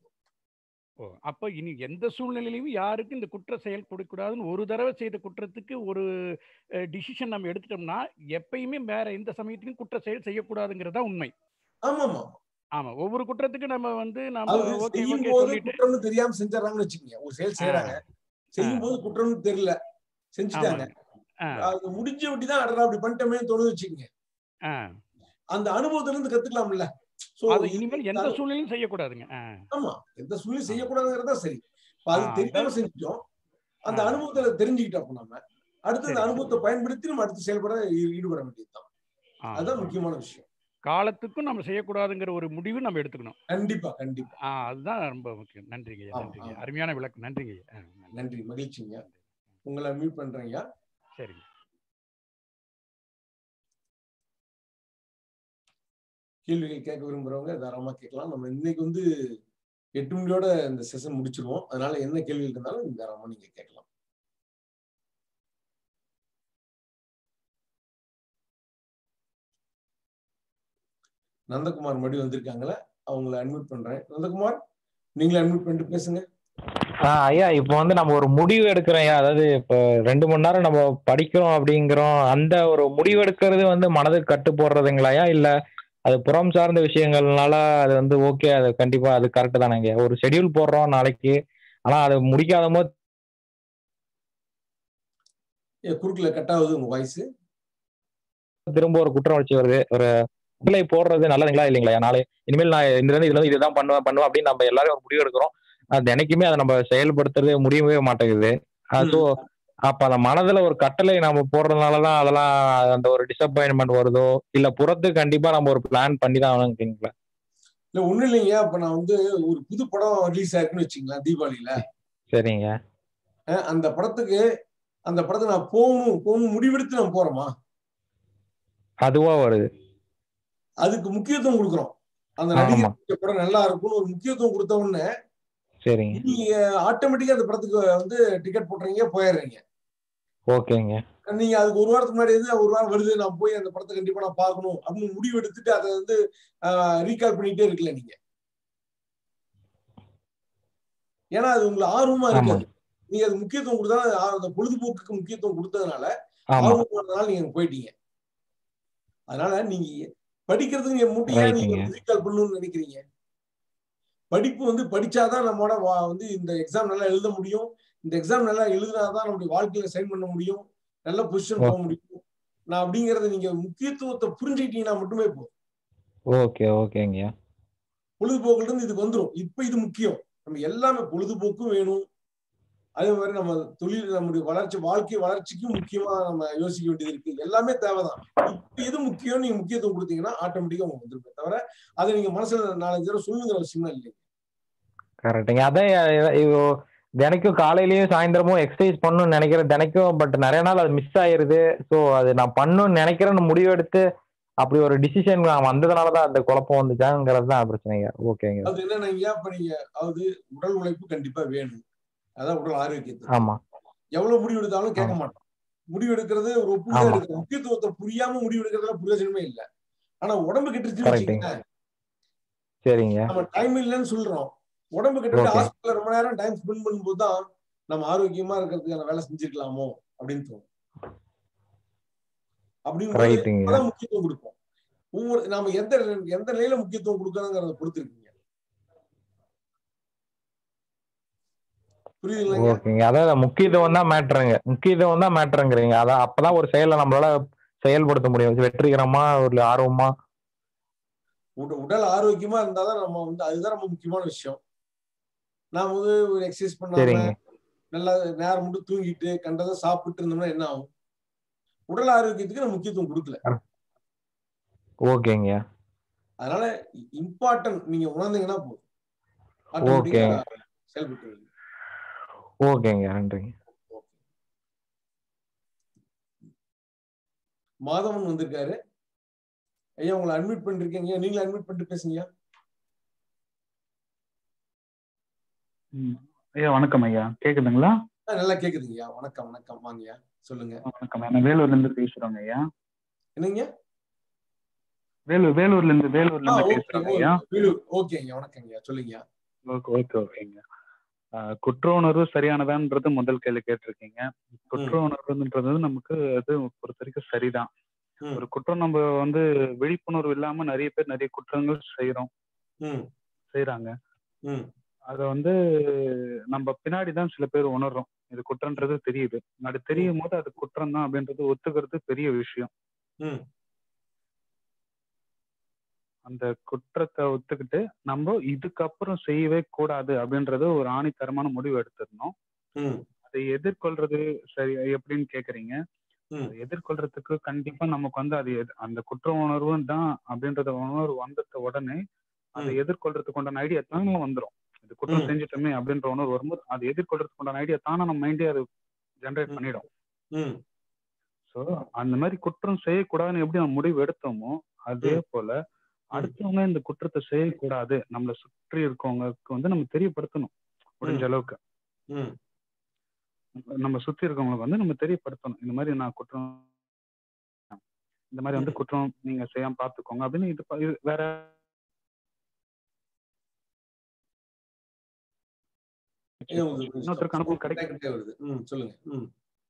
ஓ அப்போ இனி எந்த சூழ்நிலையிலும் யாருக்கும் இந்த குற்ற செயல் கொடுக்கூடாதுன்னு ஒரு தடவை செய்த குற்றத்துக்கு ஒரு டிசிஷன் நம்ம எடுத்துட்டோம்னா எப்பயுமே வேற எந்த சமயத்துக்கும் குற்ற செயல் செய்யக்கூடாதுங்கிறதா உண்மை ஆமா ஆமா ஆமா ஒவ்வொரு குற்றத்துக்கு நம்ம வந்து நாம அது ஓகே செய்யும் ஓகே போது சொல்லிட்டு குற்றம்னு தெரியாம செஞ்சாங்கன்னு வச்சுக்கோங்க ஒரு செயல் செய்யறாங்க செய்யும் போது குற்றம்னு தெரியல செஞ்சுட்டாங்க ஆ அது முடிஞ்ச விட்டு தான் அடடா அப்படி பண்ணிட்டோமே தோணுது வச்சுக்கோங்க ஆ அந்த அனுபவத்துல இருந்து கத்துக்கலாம்ல சோ அது இனிமேல் எந்த சூழ்நிலையும் செய்யக்கூடாதுங்க ஆ ஆமா எந்த சூழ்நிலை செய்யக்கூடாதுங்கிறது தான் சரி இப்ப அது ஆ, தெரியாம அதான். செஞ்சுட்டோம் அந்த ஆ. அனுபவத்துல தெரிஞ்சுக்கிட்டோம் அப்ப நம்ம அடுத்து அந்த சரி. அனுபவத்தை பயன்படுத்தி நம்ம அடுத்து செயல்பட ஈ- ஈடுபட வேண்டியதுதான் ஆ. அதுதான் முக்கியமான விஷயம் காலத்துக்கும் நம்ம செய்யக்கூடாதுங்கிற ஒரு முடிவு நம்ம எடுத்துக்கணும் கண்டிப்பா கண்டிப்பா ஆ அதுதான் ரொம்ப முக்கியம் நன்றிங்க ஐயா, ஆமா, நன்றிங்க ஆமா. அருமையான விளக்கம் நன்றிங்க ஐயா. ஆ, நன்றி. நன்றி மகிழ்ச்சிங்க உங்களை மியூட் பண்றேங்க சரிங்க கேள்விகள் கேட்க விரும்புறவங்க தாராளமா கேட்கலாம் நம்ம இன்னைக்கு வந்து எட்டு மணியோட இந்த செஷன் முடிச்சிருவோம் அதனால என்ன கேள்விகள் இருந்தாலும் தாராளமா நீங்க கேட்கலாம் நந்தகுமார் மறுபடியும் வந்திருக்காங்களே அவங்கள அட்மிட் பண்றேன் நந்தகுமார் நீங்களே அட்மிட் பண்ணிட்டு பேசுங்க ஆஹ் ஐயா இப்போ வந்து நம்ம ஒரு முடிவு எடுக்கிறோம் ஐயா அதாவது இப்போ ரெண்டு மணி நேரம் நம்ம படிக்கிறோம் அப்படிங்கிறோம் அந்த ஒரு முடிவு எடுக்கிறது வந்து மனதுக்கு கட்டு போடுறதுங்களாயா இல்ல அது புறம் சார்ந்த விஷயங்கள்னால அது வந்து ஓகே அது கண்டிப்பா அது கரெக்ட் தானேங்க ஒரு ஷெட்யூல் போடுறோம் நாளைக்கு ஆனா அது முடிக்காத போது ஏ, குறுக்குல கட் ஆகுது உங்க வாய்ஸ் திரும்ப ஒரு குற்ற உணர்ச்சி வருது ஒரு பிள்ளை போடுறது நல்லதுங்களா இல்லைங்களா நாளை இனிமேல் நான் இந்த இருந்து இதுல இருந்து இதுதான் பண்ணுவேன் பண்ணுவேன் அப்படின்னு நம்ம எல்லாரும் ஒரு முடிவு எடுக்கிறோம் அது என்னைக்குமே அதை நம்ம செயல்படுத்துறது முடியவே மாட்டேங்குது ஸோ அப்ப அந்த மனதுல ஒரு கட்டளை நம்ம போடுறதுனாலதான் அதெல்லாம் அந்த ஒரு டிசப்பாயின்மெண்ட் வருதோ இல்ல புறத்து கண்டிப்பா நம்ம ஒரு பிளான் பண்ணி தான் ஆகணுங்களா இல்ல ஒண்ணும் இல்லைங்க இப்ப நான் வந்து ஒரு புது படம் ரிலீஸ் ஆயிருக்குன்னு வச்சுங்களேன் தீபாவளியில சரிங்க அஹ் அந்த படத்துக்கு அந்த படத்துக்கு நான் போகணும் போகணும் முடிவெடுத்து நான் போறோமா அதுவா வருது அதுக்கு முக்கியத்துவம் கொடுக்குறோம் அந்த ஆமா. நடிகர் இந்த படம் நல்லா இருக்கும்னு ஒரு முக்கியத்துவம் கொடுத்த உடனே சரிங்க நீங்க ஆட்டோமேட்டிக்கா அந்த படத்துக்கு வந்து டிக்கெட் போட்டுறீங்க போயிடுறீங்க ஓகேங்க நீங்க அதுக்கு ஒரு வாரத்துக்கு முன்னாடி வந்து ஒரு வாரம் வருது நான் போய் அந்த படத்தை கண்டிப்பா நான் பார்க்கணும் அப்படின்னு முடிவு எடுத்துட்டு அதை வந்து ரீகால் பண்ணிட்டே இருக்கல நீங்க ஏன்னா அது உங்களுக்கு ஆர்வமா ஆமா இருக்காது நீங்க அது முக்கியத்துவம் கொடுத்தா அந்த பொழுதுபோக்குக்கு முக்கியத்துவம் கொடுத்ததுனால ஆமா ஆர்வம் நீங்க போயிட்டீங்க அதனால நீங்க படிக்கிறதுக்கு நீங்க மட்டும் ஏன் நீங்க ரைட்டுங்க ரீகால் பண்ணணும்னு நினைக்கிறீங்க படிப்பு வந்து படிச்சாதான் நம்மளோட வா- வந்து இந்த எக்ஸாம் நல்லா எழுத முடியும் இந்த எக்ஸாம் நல்லா எழுதினாதான் நம்முடைய வாழ்க்கையில சைன் பண்ண முடியும் நல்ல பொசிஷன் போக முடியும் நான் அப்படிங்கறத நீங்க முக்கியத்துவத்தை புரிஞ்சுக்கிட்டீங்கன்னா மட்டுமே போதும் ஓகே ஓகேங்கய்யா பொழுதுபோக்குல இருந்து இதுக்கு வந்துரும் இப்ப இது முக்கியம் நம்ம எல்லாமே பொழுதுபோக்கும் வேணும் அதே மாதிரி நம்ம தொழில் நம்முடைய வளர்ச்சி வாழ்க்கை வளர்ச்சிக்கும் முக்கியமா நம்ம யோசிக்க வேண்டியது இருக்கு எல்லாமே தேவைதான் இப்ப எது முக்கியம் நீங்க முக்கியத்துவம் கொடுத்தீங்கன்னா ஆட்டோமேட்டிக்கா உங்களுக்கு வந்துருப்பே தவிர அதை நீங்க மனசுல நாலஞ்சு தடவை சொல்லுங்கிற அவசியமா இல்லை கரெக்டுங்க அதான் இ- இப்போ தினைக்கும் காலையிலயும் சாயந்தரமும் எக்ஸசைஸ் பண்ணணும்னு நினைக்கிறேன் தினைக்கும் பட் நிறைய நாள் அது மிஸ் ஆயிருது ஸோ அது நான் பண்ணணும்னு நினைக்கிறேன்னு முடிவெடுத்து அப்படி ஒரு டிசிஷன் நான் வந்ததுனால தான் அந்த குழப்பம் வந்துச்சாங்கிறது தான் பிரச்சனைங்க ஓகேங்க அது என்னன்னா இப்ப நீங்க அதாவது உடல் உழைப்பு கண்டிப்பா வேணும் அதான் உடல் ஆரோக்கியத்தை ஆமா எவ்வளவு முடிவு எடுத்தாலும் கேட்க ஆமா. மாட்டோம் முடிவு எடுக்கிறது ஒரு ஒப்புதான் ஆமா. எடுக்கிறோம் முக்கியத்துவத்தை புரியாம முடிவு எடுக்கிறதுல பிரயோஜனமே இல்லை ஆனா உடம்பு கெட்டுருச்சுன்னு கரெக்டுங்க வச்சுக்கோங்க சரிங்க நம்ம டைம் இல்லைன்னு சொல்றோம் உடம்பு கெட்டு Okay. ஹாஸ்பிட்டல்ல ரொம்ப நேரம் டைம் ஸ்பெண்ட் பண்ணும்போது தான் நம்ம ஆரோக்கியமா இருக்கிறதுக்கான வேலை செஞ்சிருக்கலாமோ அப்படின்னு தோணும் அப்படிங்கும்போது ரைட்டுங்க அப்பதான் முக்கியத்துவம் கொடுப்போம் ஒவ்வொரு நாம எந்த எந்த நிலையில முக்கியத்துவம் கொடுக்கணுங்கிறத பொறுத்து இருக்குங்க புரியுதுங்களா ஓகேங்க அதான் முக்கியத்துவம் தான் மேட்ருங்க முக்கியத்துவம் தான் மேட்ருங்கிறீங்க அதான் அப்பதான் ஒரு செயலை நம்மளால செயல்படுத்த முடியும் வெற்றிகரமா ஒரு ஆர்வமா உட- உடல் ஆரோக்கியமா இருந்தாதான் நம்ம வந்து அதுதான் ரொம்ப முக்கியமான விஷயம் நாம வந்து ஒரு எக்ஸசைஸ் பண்ணாம சரிங்க நல்லா நேரம் மட்டும் தூங்கிட்டு கண்டதை சாப்பிட்டு இருந்தோம்னா என்ன ஆகும் உடல் ஆரோக்கியத்துக்கு நம்ம முக்கியத்துவம் கொடுக்கல ஓகேங்க அதனால இம்பார்ட்டன்ட் நீங்க உணர்ந்தீங்கன்னா போதும் ஓகே ஆட்டோமேட்டிக்கா செயல்பட்டு ஓகேங்க நன்றிங்க மாதவன் வந்திருக்காரு ஐயா உங்களை அட்மிட் பண்ணிருக்கீங்க நீங்களும் அட்மிட் பண்ணிட்டு பேசுங்க ம். ஐயா வணக்கம் ஐயா கேக்குதுங்களா ஆ, நல்லா கேக்குதுங்கய்யா வணக்கம் வணக்கம் வாங்கய்யா சொல்லுங்க வணக்கம் நான் வேலூர்ல இருந்து பேசுறோங்க ஐயா என்னங்க வேலூர் வேலூர்ல இருந்து வேலூர்ல ஆ இருந்து ஓகே பேசுறோங்க ஐயா வேலூர் ஓகேங்க வணக்கங்கய்யா சொல்லுங்க ஓகே ஓகே ஓகேங்க ஆஹ் குற்ற உணர்வு சரியானதான்றது முதல் கேள்வி கேட்டிருக்கீங்க குற்ற உணர்வுன்றது நமக்கு அது பொறுத்த வரைக்கும் சரிதான் ம். ஒரு குற்றம் நம்ம வந்து விழிப்புணர்வு இல்லாம நிறைய பேர் நிறைய குற்றங்கள் செய்யறோம் ம் செய்யறாங்க ம் அத வந்து நம்ம பின்னாடி தான் சில பேர் உணர்றோம் இது குற்றம்ன்றது தெரியுது அது தெரியும் போது அது குற்றம் தான் அப்படின்றது ஒத்துக்கிறது பெரிய விஷயம் ம் அந்த குற்றத்தை ஒத்துக்கிட்டு நம்ம இதுக்கப்புறம் செய்யவே கூடாது அப்படின்றது ஒரு ஆணித்தரமான முடிவு எடுத்திருந்தோம் ம் அதை எதிர்கொள்றது சரி எப்படின்னு கேக்குறீங்க ம் அதை எதிர்கொள்றதுக்கு கண்டிப்பா நமக்கு வந்து அது எது- அந்த குற்ற உணர்வு தான் அப்படின்றத உணர்வு வந்த உடனே அதை ம். எதிர்கொள்றதுக்கு உண்டான ஐடியா தானே வந்துரும் இது குற்றம் ம். செஞ்சுட்டோமே அப்படின்ற உணர்வு வரும்போது அதை எதிர்கொள்றதுக்கு உண்டான ஐடியா தானே நம்ம மைண்டே அது ஜென்ரேட் பண்ணிடும் ம் ஸோ அந்த மாதிரி குற்றம் செய்யக்கூடாதுன்னு எப்படி நம்ம முடிவு எடுத்தோமோ அதே போல அடுத்தவங்க இந்த குற்றத்தை செய்யக்கூடாது நம்மளை சுற்றி இருக்கவங்களுக்கு வந்து நம்ம தெரியப்படுத்தணும் முடிஞ்ச அளவுக்கு ம் நம்ம சுத்தி இருக்கவங்களுக்கு வந்து நம்ம தெரியப்படுத்தணும் இந்த மாதிரி நான் குற்றம் இந்த மாதிரி வந்து குற்றம் நீங்க செய்யாம பாத்துக்கோங்க அப்படின்னு இது ப- இது வேற ஏன் உங்களுக்கு கொஞ்சம் இன்னொருத்தருக்கு அனுபவம் கிடைக்கும் கிட்டே வருது ம் சொல்லுங்க ம்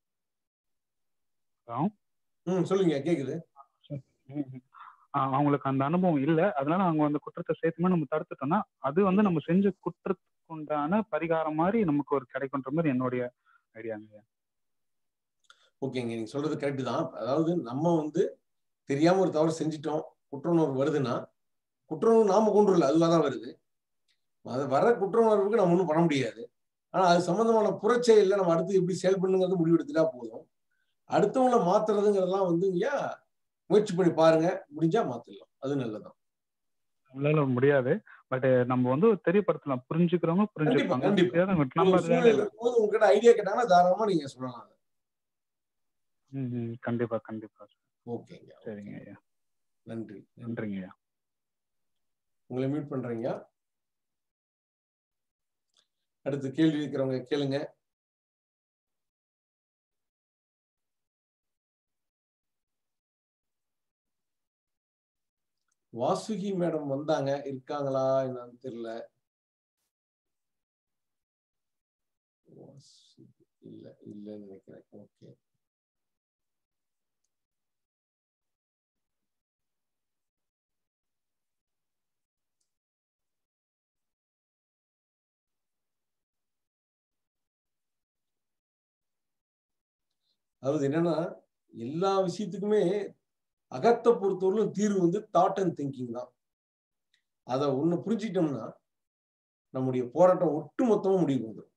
ஆ? ம் சொல்லுங்க கேக்குது ம். ஆ- அவங்களுக்கு அந்த அனுபவம் இல்ல அதனால அவங்க அந்த குற்றத்தை சேர்த்துமே நம்ம தடுத்துட்டோம்னா அது வந்து நம்ம செஞ்ச குற்றத்துக்கு உண்டான பரிகாரம் மாதிரி நமக்கு ஒரு கிடைக்குன்ற மாதிரி என்னுடைய ஐடியாங்க ஓகேங்க நீங்க சொல்றது கரெக்ட் தான் அதாவது நம்ம வந்து தெரியாம ஒரு தவறு செஞ்சிட்டோம் குற்ற உணர்வு வருதுன்னா குற்ற உணர்வு நாம கொண்டு வரல அதுவாக தான் வருது அது வர குற்ற உணர்வுக்கு நம்ம ஒன்றும் பண்ண முடியாது ஆனா அது சம்பந்தமான புறச்செயல்ல நம்ம அடுத்து எப்படி செயல்பண்ணுங்கிறது முடிவெடுத்துட்டா போதும் அடுத்தவங்கள மாத்துறதுங்கிறதெல்லாம் வந்து ஏன் முயற்சி பண்ணி பாருங்க முடிஞ்சா மாத்திடலாம் அது நல்லதான் நம்மளால முடியாது பட் நம்ம வந்து தெரியப்படுத்தலாம் புரிஞ்சுக்கிறவங்க கண்டிப்பா புரிஞ்சுப்பாங்க கண்டிப்பா தெரியாதவங்க ஒரு நம்ம சூழ்நிலை வேலையில இருக்கும்போது உங்ககிட்ட ஐடியா கேட்டாங்கன்னா தாராளமா நீங்க சொல்லலாம் அதை. ம், ம், கண்டிப்பா கண்டிப்பா ஓகேங்க சரிங்க ஐயா நன்றி நன்றிங்க ஐயா உங்களை மியூட் பண்றீங்க அடுத்து கேள்வி இருக்கிறவங்க கேளுங்க வாசுகி மேடம் வந்தாங்க இருக்காங்களா என்னன்னு தெரியல வாசுகி இல்ல இல்லன்னு நினைக்கிறேன் ஓகே அதாவது என்னன்னா எல்லா விஷயத்துக்குமே அகத்தை பொறுத்தவரையிலும் தீர்வு வந்து தாட் அண்ட் திங்கிங் தான் அதை ஒண்ணு புரிஞ்சிட்டோம்னா நம்முடைய போராட்டம் ஒட்டுமொத்தமா முடிவுக்கு வந்துடும்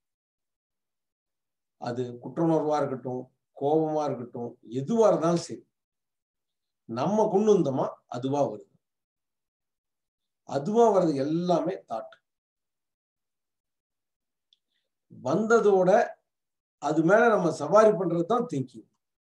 அது குற்ற உணர்வா இருக்கட்டும் கோபமா இருக்கட்டும் எதுவா இருந்தாலும் சரி நம்ம கொண்டு வந்தோமா அதுவா வருது அதுவா வர்றது எல்லாமே தாட் வந்ததோட அது மேல நம்ம சவாரி பண்றது தான் திங்கிங்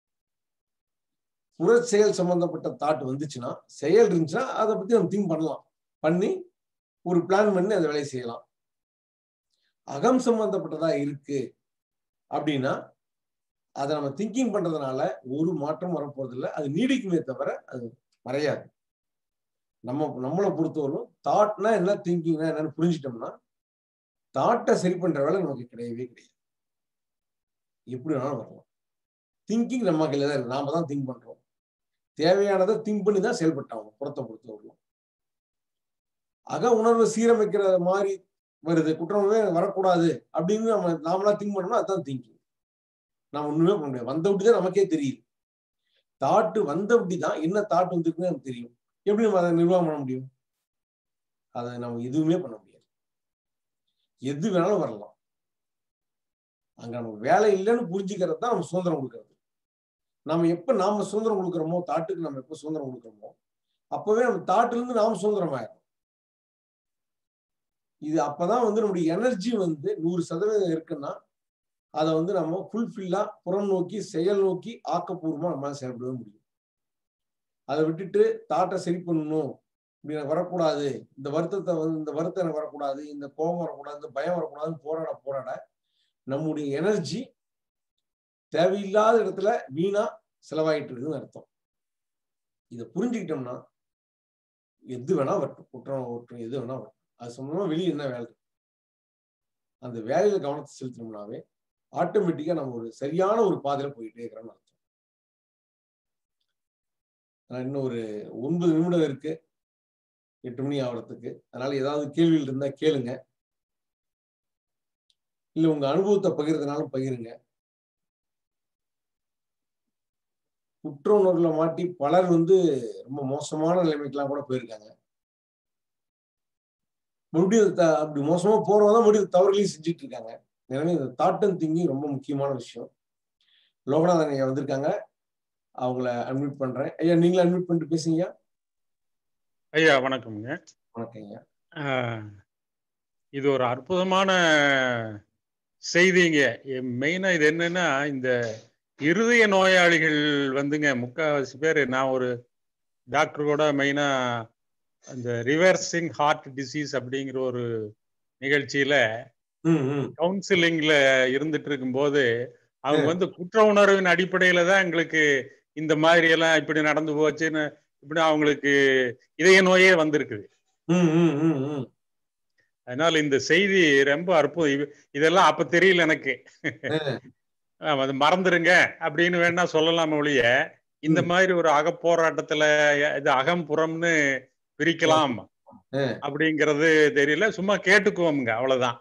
புற செயல் சம்பந்தப்பட்ட தாட் வந்துச்சுன்னா செயல் இருந்துச்சுன்னா அதை பத்தி நம்ம திங்க் பண்ணலாம் பண்ணி ஒரு பிளான் பண்ணி அந்த வேலையை செய்யலாம் அகம் சம்பந்தப்பட்டதா இருக்கு அப்படின்னா அதை நம்ம திங்கிங் பண்றதுனால ஒரு மாற்றம் வரப்போறது இல்லை அது நீடிக்குமே தவிர அது மறையாது நம்ம நம்மளை பொறுத்தவரைக்கும் தாட்னா என்ன திங்கிங்னா என்னன்னு புரிஞ்சிட்டோம்னா தாட்டை சரி பண்ற வேலை நமக்கு கிடையவே கிடையாது எப்படி வேணாலும் வரலாம் திங்கிங் நம்ம கையில தான் இருக்கு நாம தான் திங்க் பண்றோம் தேவையானதை திங்க் பண்ணி தான் செயல்பட்டாங்க புறத்தை பொறுத்தவரைக்கும் அக உணர்வை சீரமைக்கிற மாதிரி வருது குற்ற உணர்வே வரக்கூடாது அப்படின்னு நம்ம நாமளா திங்க் பண்ணோம்னா அதுதான் திங்கிங் நாம ஒண்ணுமே பண்ண முடியாது வந்த விட்டு தான் நமக்கே தெரியுது தாட்டு வந்த விட்டு தான் என்ன தாட் வந்திருக்குன்னு நமக்கு தெரியும் எப்படி நம்ம அதை நிர்வாகம் பண்ண முடியும் அதை நம்ம எதுவுமே பண்ண முடியாது எது வேணாலும் வரலாம் அங்க நமக்கு வேலை இல்லைன்னு புரிஞ்சுக்கிறது தான் நம்ம சுதந்திரம் கொடுக்கறது நம்ம எப்ப நாம சுதந்திரம் கொடுக்குறோமோ தாட்டுக்கு நம்ம எப்ப சுதந்திரம் கொடுக்குறோமோ அப்பவே நம்ம தாட்டுல இருந்து நாம சுதந்திரம் ஆயிடும் இது அப்பதான் வந்து நம்முடைய எனர்ஜி வந்து நூறு சதவீதம் இருக்குன்னா அதை வந்து நம்ம ஃபுல்ஃபில்லா புறம் நோக்கி செயல் நோக்கி ஆக்கப்பூர்வமா நம்மளால செயல்படவே முடியும் அதை விட்டுட்டு தாட்டை சரி பண்ணணும் இப்படி எனக்கு வரக்கூடாது இந்த வருத்தத்தை வந்து இந்த வருத்தம் எனக்கு வரக்கூடாது இந்த கோபம் வரக்கூடாது இந்த பயம் வரக்கூடாதுன்னு போராட போராட நம்முடைய எனர்ஜி தேவையில்லாத இடத்துல வீணா செலவாயிட்டு இருக்குன்னு அர்த்தம் இதை புரிஞ்சுக்கிட்டோம்னா எது வேணா வரட்டும் குற்றம் ஒட்டும் எது வேணா வரட்டும் அது சம்பந்தமா வெளியே என்ன வேலை இருக்கு அந்த வேலையில கவனத்தை செலுத்தினோம்னாவே ஆட்டோமேட்டிக்கா நம்ம ஒரு சரியான ஒரு பாதையில போயிட்டே இருக்கிறோம்னு அர்த்தம் ஆனா இன்னும் ஒரு ஒன்பது நிமிடம் இருக்கு எட்டு மணி ஆகிறதுக்கு அதனால ஏதாவது கேள்விகள் இருந்தா கேளுங்க இல்ல உங்க அனுபவத்தை பகிர்றதுனாலும் பகிருங்க குற்ற உணர்வுல மாட்டி பலர் வந்து ரொம்ப மோசமான நிலைமைக்கெல்லாம் கூட போயிருக்காங்க மறுபடியும் த- அப்படி மோசமா போறவங்க தான் மறுபடியும் தவறுகளையும் செஞ்சுட்டு இருக்காங்க எனவே இந்த தாட் அண்ட் திங்கிங் ரொம்ப முக்கியமான விஷயம் லோகநாதன் ஐயா வந்திருக்காங்க அவங்கள அட்மிட் பண்றேன் ஐயா நீங்களும் அட்மிட் பண்ணிட்டு பேசுங்க ஐயா வணக்கம்ங்க வணக்கம் ஐயா ஆஹ் இது ஒரு அற்புதமான செய்திங்க மெயினா இது என்னன்னா இந்த இருதய நோயாளிகள் வந்துங்க முக்கால்வாசி பேர் நான் ஒரு டாக்டர் கூட மெயினா அந்த ரிவர்சிங் ஹார்ட் டிசீஸ் அப்படிங்கிற ஒரு நிகழ்ச்சியில கவுன்சிலிங்ல இருந்துட்டு இருக்கும்போது அவங்க வந்து குற்ற உணர்வின் அடிப்படையில தான் எங்களுக்கு இந்த மாதிரி எல்லாம் இப்படி நடந்து போச்சுன்னு இப்படி அவங்களுக்கு இதய நோயே வந்திருக்குது அதனால இந்த செய்தி ரொம்ப அற்புதம் இது- இதெல்லாம் அப்ப தெரியல எனக்கு ஆமா, அது மறந்துருங்க அப்படின்னு வேணா சொல்லலாம் ஒழிய இந்த மாதிரி ஒரு அகப்போராட்டத்துல இது அகம் புறம்னு பிரிக்கலாம் அப்படிங்கிறது தெரியல சும்மா கேட்டுக்குவோம்ங்க அவ்வளவுதான்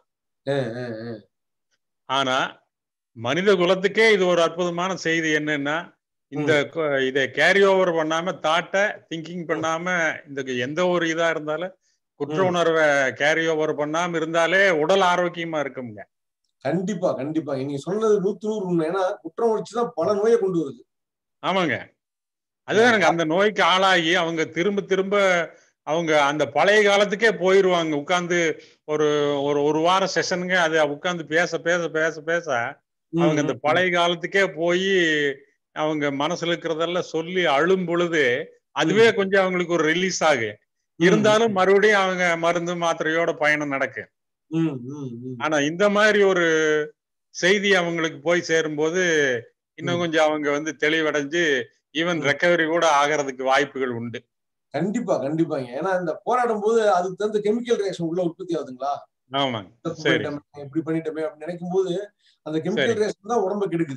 ஆனா மனித குலத்துக்கே இது ஒரு அற்புதமான செய்தி என்னன்னா இந்த கொ- இதை கேரி ஓவர் பண்ணாம தாட்ட திங்கிங் பண்ணாம இந்த எந்த ஒரு இதா இருந்தாலும் குற்ற ம். உணர்வை கேரி ஓவர் பண்ணாம இருந்தாலே உடல் ஆரோக்கியமா இருக்குங்க கண்டிப்பா கண்டிப்பா நீங்க சொன்னது நூத்து நூறு உண்மை ஏன்னா குற்ற உணர்ச்சி தான் பல நோயை கொண்டு வருது ஆமாங்க அதுதானுங்க அந்த நோய்க்கு ஆளாகி அவங்க திரும்ப திரும்ப அவங்க அந்த பழைய காலத்துக்கே போயிருவாங்க உட்கார்ந்து ஒரு ஒரு ஒரு வார செஷனுங்க அது உட்கார்ந்து பேச பேச பேச பேச அவங்க அந்த பழைய காலத்துக்கே போய் அவங்க மனசுல இருக்கிறதெல்லாம் சொல்லி அழும் பொழுது அதுவே கொஞ்சம் அவங்களுக்கு ஒரு ரிலீஸ் ஆகு இருந்தாலும் மறுபடியும் அவங்க மருந்து மாத்திரையோட பயணம் நடக்கு ம், ம், ம். ஆனா இந்த மாதிரி ஒரு செய்தி அவங்களுக்கு போய் சேரும்போது இன்னும் கொஞ்சம் அவங்க வந்து தெளிவடைஞ்சு ஈவன் ரெக்கவரி கூட ஆகிறதுக்கு வாய்ப்புகள் உண்டு கண்டிப்பா கண்டிப்பாங்க ஏன்னா இந்த போராடும் போது அதுக்கு தகுந்த கெமிக்கல் ரியாக்ஷன் உள்ள உற்பத்தி ஆகுதுங்களா ஆமாங்க தப்பு சரி பண்ணிட்டோமே, இப்படி பண்ணிட்டோமே அப்படின்னு நினைக்கும் போது அந்த கெமிக்கல் சரி. ரியாக்ஷன் தான் உடம்ப கெடுக்குது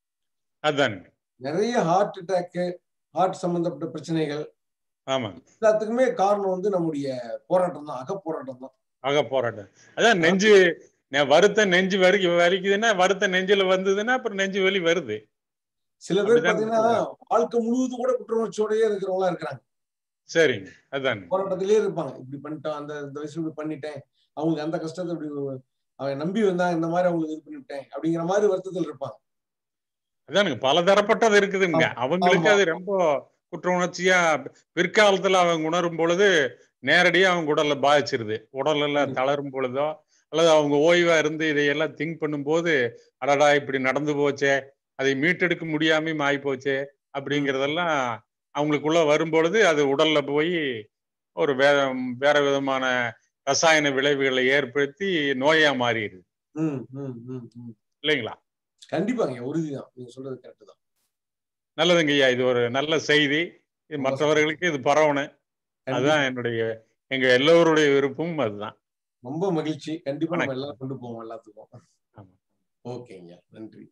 அதானுங்க நிறைய ஹார்ட் அட்டாக்கு ஹார்ட் சம்பந்தப்பட்ட பிரச்சனைகள் ஆமாங்க எல்லாத்துக்குமே காரணம் வந்து நம்முடைய போராட்டம் தான் அக போராட்டம் தான் ஆக போராட்டம் அதான் நெஞ்சு நெ- வருத்த நெஞ்சு வரி வலிக்குதுன்னா வருத்த நெஞ்சுல வந்ததுன்னா அப்புறம் நெஞ்சு வலி வருது சில பேர் அப்படிதான் பாத்தீங்கன்னா வாழ்க்கை முழுவதும் கூட குற்ற உணர்ச்சியோடயே இருக்கிறவங்களா இருக்கிறாங்க சரிங்க அதான் போராட்டத்திலேயே இருப்பாங்க இப்படி பண்ணிட்டோம் அந்த இந்த வயசுல இப்படி பண்ணிட்டேன் அவங்களுக்கு அந்த கஷ்டத்தை இப்படி அவன் நம்பி வந்தான் இந்த மாதிரி அவங்களுக்கு இது பண்ணிவிட்டேன் அப்படிங்கிற மாதிரி வருத்தத்தில் இருப்பாங்க அதானுங்க பல தரப்பட்டது இருக்குதுங்க அவங்களுக்கு ஆமா. அது ரொம்ப குற்ற உணர்ச்சியா பிற்காலத்துல அவங்க உணரும் பொழுது நேரடியா அவங்க உடல்ல பாதிச்சிருது உடல் எல்லாம் தளரும் பொழுதோ அல்லது அவங்க ஓய்வா இருந்து இதையெல்லாம் திங்க் பண்ணும்போது அடடா இப்படி நடந்து போச்சே அதை மீட்டெடுக்க முடியாமையும் ஆகி போச்சே அப்படிங்கறதெல்லாம் அவங்களுக்குள்ள வரும்பொழுது அது உடல்ல போய் ஒரு வேற வேற விதமான ரசாயன விளைவுகளை ஏற்படுத்தி நோயா மாறிடுது ம், ம், ம், ம். இல்லைங்களா கண்டிப்பாங்க உறுதிதான் நீங்க சொல்றது கரெக்ட் தான் நல்லதுங்க ஐயா இது ஒரு நல்ல செய்தி இது மற்றவர்களுக்கு இது பரவணும் அதுதான் என்னுடைய எங்க எல்லோருடைய விருப்பமும் அதுதான் ரொம்ப மகிழ்ச்சி கண்டிப்பா நம்ம வணக்கம். எல்லாரும் கொண்டு போவோம் எல்லாத்துக்கும் ஆமா. ஓகேங்க நன்றி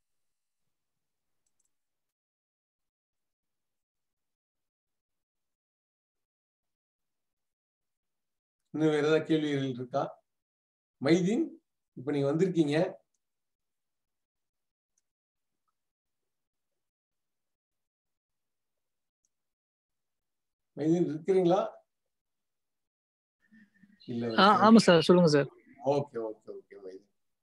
இன்னும் வேற ஏதாவது கேள்விகள் இருக்கா மைதீன் இப்ப நீங்க வந்திருக்கீங்க மைதீன் இருக்கிறீங்களா இல்ல ஆ ஆமா சார் சொல்லுங்க sir okay okay okay Maideen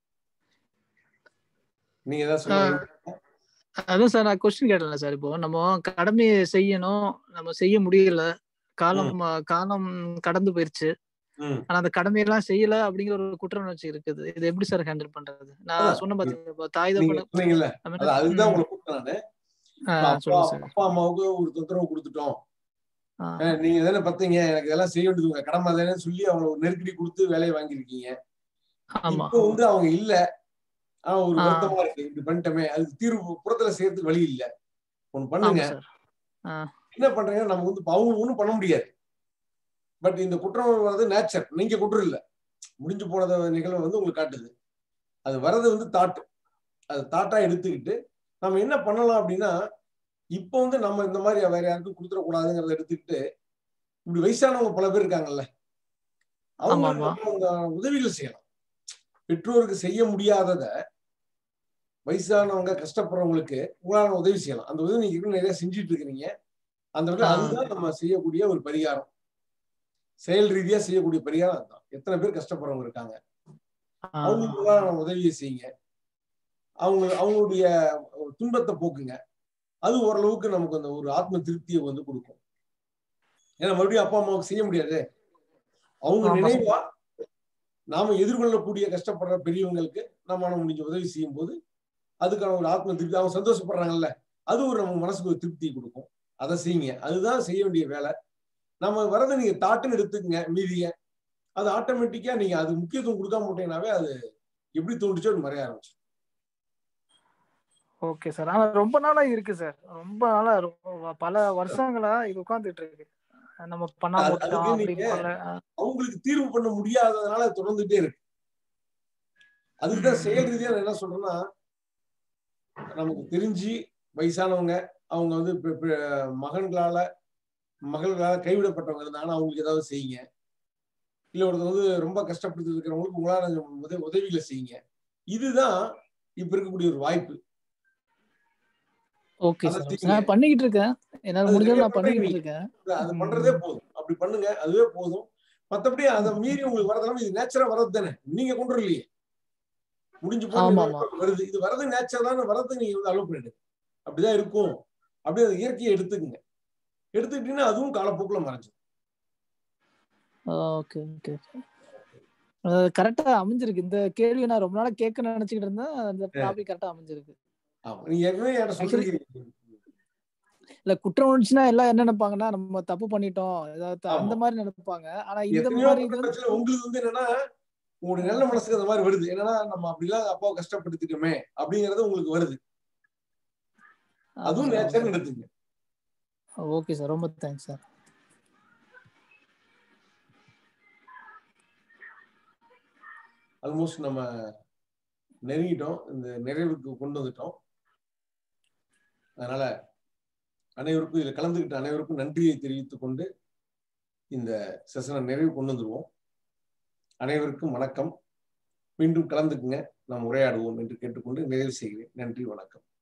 நீங்க ஏதாவது சொல்லுங்க அதான் சார் நான் கொஸ்டின் கேட்டல சார் இப்போ நம்ம கடமையை செய்யணும் நம்ம செய்ய முடியல காலம் காலம் கடந்து போயிருச்சு ம். ஆனா அந்த கடமையெல்லாம் செய்யல அப்படிங்கிற ஒரு குற்ற உணர்ச்சி இருக்குது இது எப்படி சார் ஹேண்டில் பண்றது நான் அதான், சொன்ன பாத்தீங்க இப்போ தாய் நீங்க தப்பன சொன்னீங்கல்ல அது அதுதான் உங்களை கூப்பிட்டேன் நானு ஆ, இப்ப அப்பா சொல்லுங்க சார் அப்பா அம்மாவுக்கு ஒரு தொந்தரவு கொடுத்துட்டோம் ஆ. அஹ் நீங்க தானே பத்தீங்க எனக்கு இதெல்லாம் செய்ய வேண்டியது உங்க கடமை தானே சொல்லி அவங்க ஒரு நெருக்கடி கொடுத்து வேலையை வாங்கியிருக்கீங்க ஆமா இப்போ வந்து அவங்க இல்ல ஆனா ஒரு ஆ. வருத்தமா இருக்கு இப்படி பண்ணிட்டோமே அதுக்கு தீர்வு புறத்துல செய்யறதுக்கு வழி இல்ல ஒண்ணு ஆமா பண்ணுங்க சார் ஆ என்ன பண்றீங்க நம்ம வந்து இப்ப அவங்க ஒண்ணும் பண்ண முடியாது பட் இந்த குற்றம் வர்றது நேச்சர் நீங்க குற்றம் இல்ல முடிஞ்சு போனத நிகழ்வு வந்து உங்களுக்கு காட்டுது அது வர்றது வந்து தாட் அது தாட்டா எடுத்துக்கிட்டு நம்ம என்ன பண்ணலாம் அப்படின்னா இப்போ வந்து நம்ம இந்த மாதிரி வேற யாருக்கும் கொடுத்துடக்கூடாதுங்கிறத எடுத்துக்கிட்டு இப்படி வயசானவங்க பல பேர் இருக்காங்கல்ல அவங்க ஆமா, ஆமா. நம்ம அந்த உதவிகள் செய்யலாம் பெற்றோருக்கு செய்ய முடியாதத வயசானவங்க கஷ்டப்படுறவங்களுக்கு உங்களால உதவி செய்யலாம் அந்த உதவி நீங்க இன்னும் நிறைய செஞ்சுட்டு இருக்கிறீங்க அந்த வகையில் ஆ. அதுதான் நம்ம செய்யக்கூடிய ஒரு பரிகாரம் செயல் ரீதியா செய்யக்கூடிய பரிகாரம் அதுதான் எத்தனை பேர் கஷ்டப்படுறவங்க இருக்காங்க ஆ. அவங்களுக்கு உங்களான உதவியை செய்யுங்க அவங்க அவங்களுடைய துன்பத்தை போக்குங்க அது ஓரளவுக்கு நமக்கு அந்த ஒரு ஆத்ம திருப்தியை வந்து கொடுக்கும் ஏன்னா மறுபடியும் அப்பா அம்மாவுக்கு செய்ய முடியாது அவங்க ஆமா. நினைவா நாம எதிர்கொள்ளக்கூடிய கஷ்டப்படுற பெரியவங்களுக்கு நம்மளால முடிஞ்ச உதவி செய்யும் போது அதுக்கான ஒரு ஆத்ம திருப்தி அவங்க சந்தோஷப்படுறாங்கல்ல அது ஒரு நம்ம மனசுக்கு ஒரு திருப்தி கொடுக்கும் அதை செய்யுங்க அதுதான் செய்ய வேண்டிய வேலை நம்ம வரதை நீங்க தாட்டுன்னு எடுத்துக்கங்க மீதிய அது ஆட்டோமேட்டிக்கா நீங்க அது முக்கியத்துவம் கொடுக்காம விட்டீங்கன்னாவே அது எப்படி தோன்றுச்சோ அது மறைய ஆரம்பிச்சு ஓகே சார் ஆனா ரொம்ப நாளா இருக்கு சார் ரொம்ப நாளா ரொம்ப- பல வருஷங்களா இது உட்கார்ந்துட்டு இருக்கு நம்ம பண்ணாம அது- விட்டோம் அதுக்கு அப்படின்னு நீங்க பல அவங்களுக்கு தீர்வு பண்ண முடியாததுனால அது தொடர்ந்துட்டே இருக்கு அதுக்குதான் செயல் ரீதியா நான் என்ன சொல்றேன்னா நமக்கு தெரிஞ்சு வயசானவங்க அவங்க வந்து இப்ப- இப்ப மகன்களால மகள்களால கைவிடப்பட்டவங்க இருந்தாங்கன்னா அவங்களுக்கு ஏதாவது செய்யுங்க இல்ல ஒருத்தர் வந்து ரொம்ப கஷ்டப்படுத்தி இருக்கிறவங்களுக்கு உங்களால உத- உதவிகளை செய்யுங்க இதுதான் இப்ப இருக்கக்கூடிய ஒரு வாய்ப்பு ஓகே அதை சார் செய்யுங்க. நான் பண்ணிக்கிட்டு இருக்கேன் என்னால அது முடிஞ்சது நிறைய நான் பண்ணிக்கிட்டு பண்றீங்க. இருக்கேன் இல்ல, அது பண்றதே போதும் அப்படி பண்ணுங்க அதுவே போதும் மத்தபடி அதை மீறி உங்களுக்கு வரதெல்லாம் இது நேச்சரா வர்றது தானே நீங்க கொண்டு வரலையே முடிஞ்சு போய் ஆமா, இது ஆமா. வருது இது வரது நேச்சரலான வரது நீங்க வந்து அலோவ் பண்ணிடுங்க அப்படிதான் இருக்கும் அப்படியே அந்த இயற்கையை எடுத்துக்கங்க எடுத்துக்கிட்டீங்கன்னா அதுவும் காலப்போக்குல மறைஞ்சிடும் ஓகே ஓகே கரெக்டா அமைஞ்சிருக்கு இந்த கேள்வி நான் ரொம்ப நாளா கேட்க நினைச்சுக்கிட்டு இருந்தேன் அந்த டாபிக் கரெக்டா அமைஞ்சிருக்கு ஆமா நீங்க ஏற்கனவே என்கிட்ட Actually- சொல்லிருக்கீங்க இல்ல குற்ற உணர்ச்சினா எல்லாம் என்ன நினைப்பாங்கன்னா நம்ம தப்பு பண்ணிட்டோம் ஏதாவது ஆமா. அந்த மாதிரி நினைப்பாங்க ஆனா இந்த எத்தனையோ மாதிரி இது வந்து குற்றச்சாட்டு உங்களுக்கு வந்து என்னன்னா உங்களுடைய நல்ல மனசுக்கு அந்த மாதிரி வருது என்னன்னா நம்ம அப்படிலாம் அப்பாவை கஷ்டப்படுத்திட்டோமே அப்படிங்கறது உங்களுக்கு வருது அதுவும் நேச்சர் எடுத்துங்க ஓகே சார் ரொம்ப தேங்க்ஸ் சார் ஆல்மோஸ்ட் நம்ம நெருங்கிட்டோம் இந்த நிறைவுக்கு கொண்டு வந்துட்டோம் அதனால அனைவருக்கும் இதில் கலந்துக்கிட்ட அனைவருக்கும் நன்றியை தெரிவித்துக் கொண்டு இந்த செஷனை நிறைவு கொண்டு வந்துருவோம் அனைவருக்கும் வணக்கம் மீண்டும் கலந்துக்குங்க நாம் உரையாடுவோம் என்று கேட்டுக்கொண்டு நிறைவு செய்கிறேன் நன்றி வணக்கம்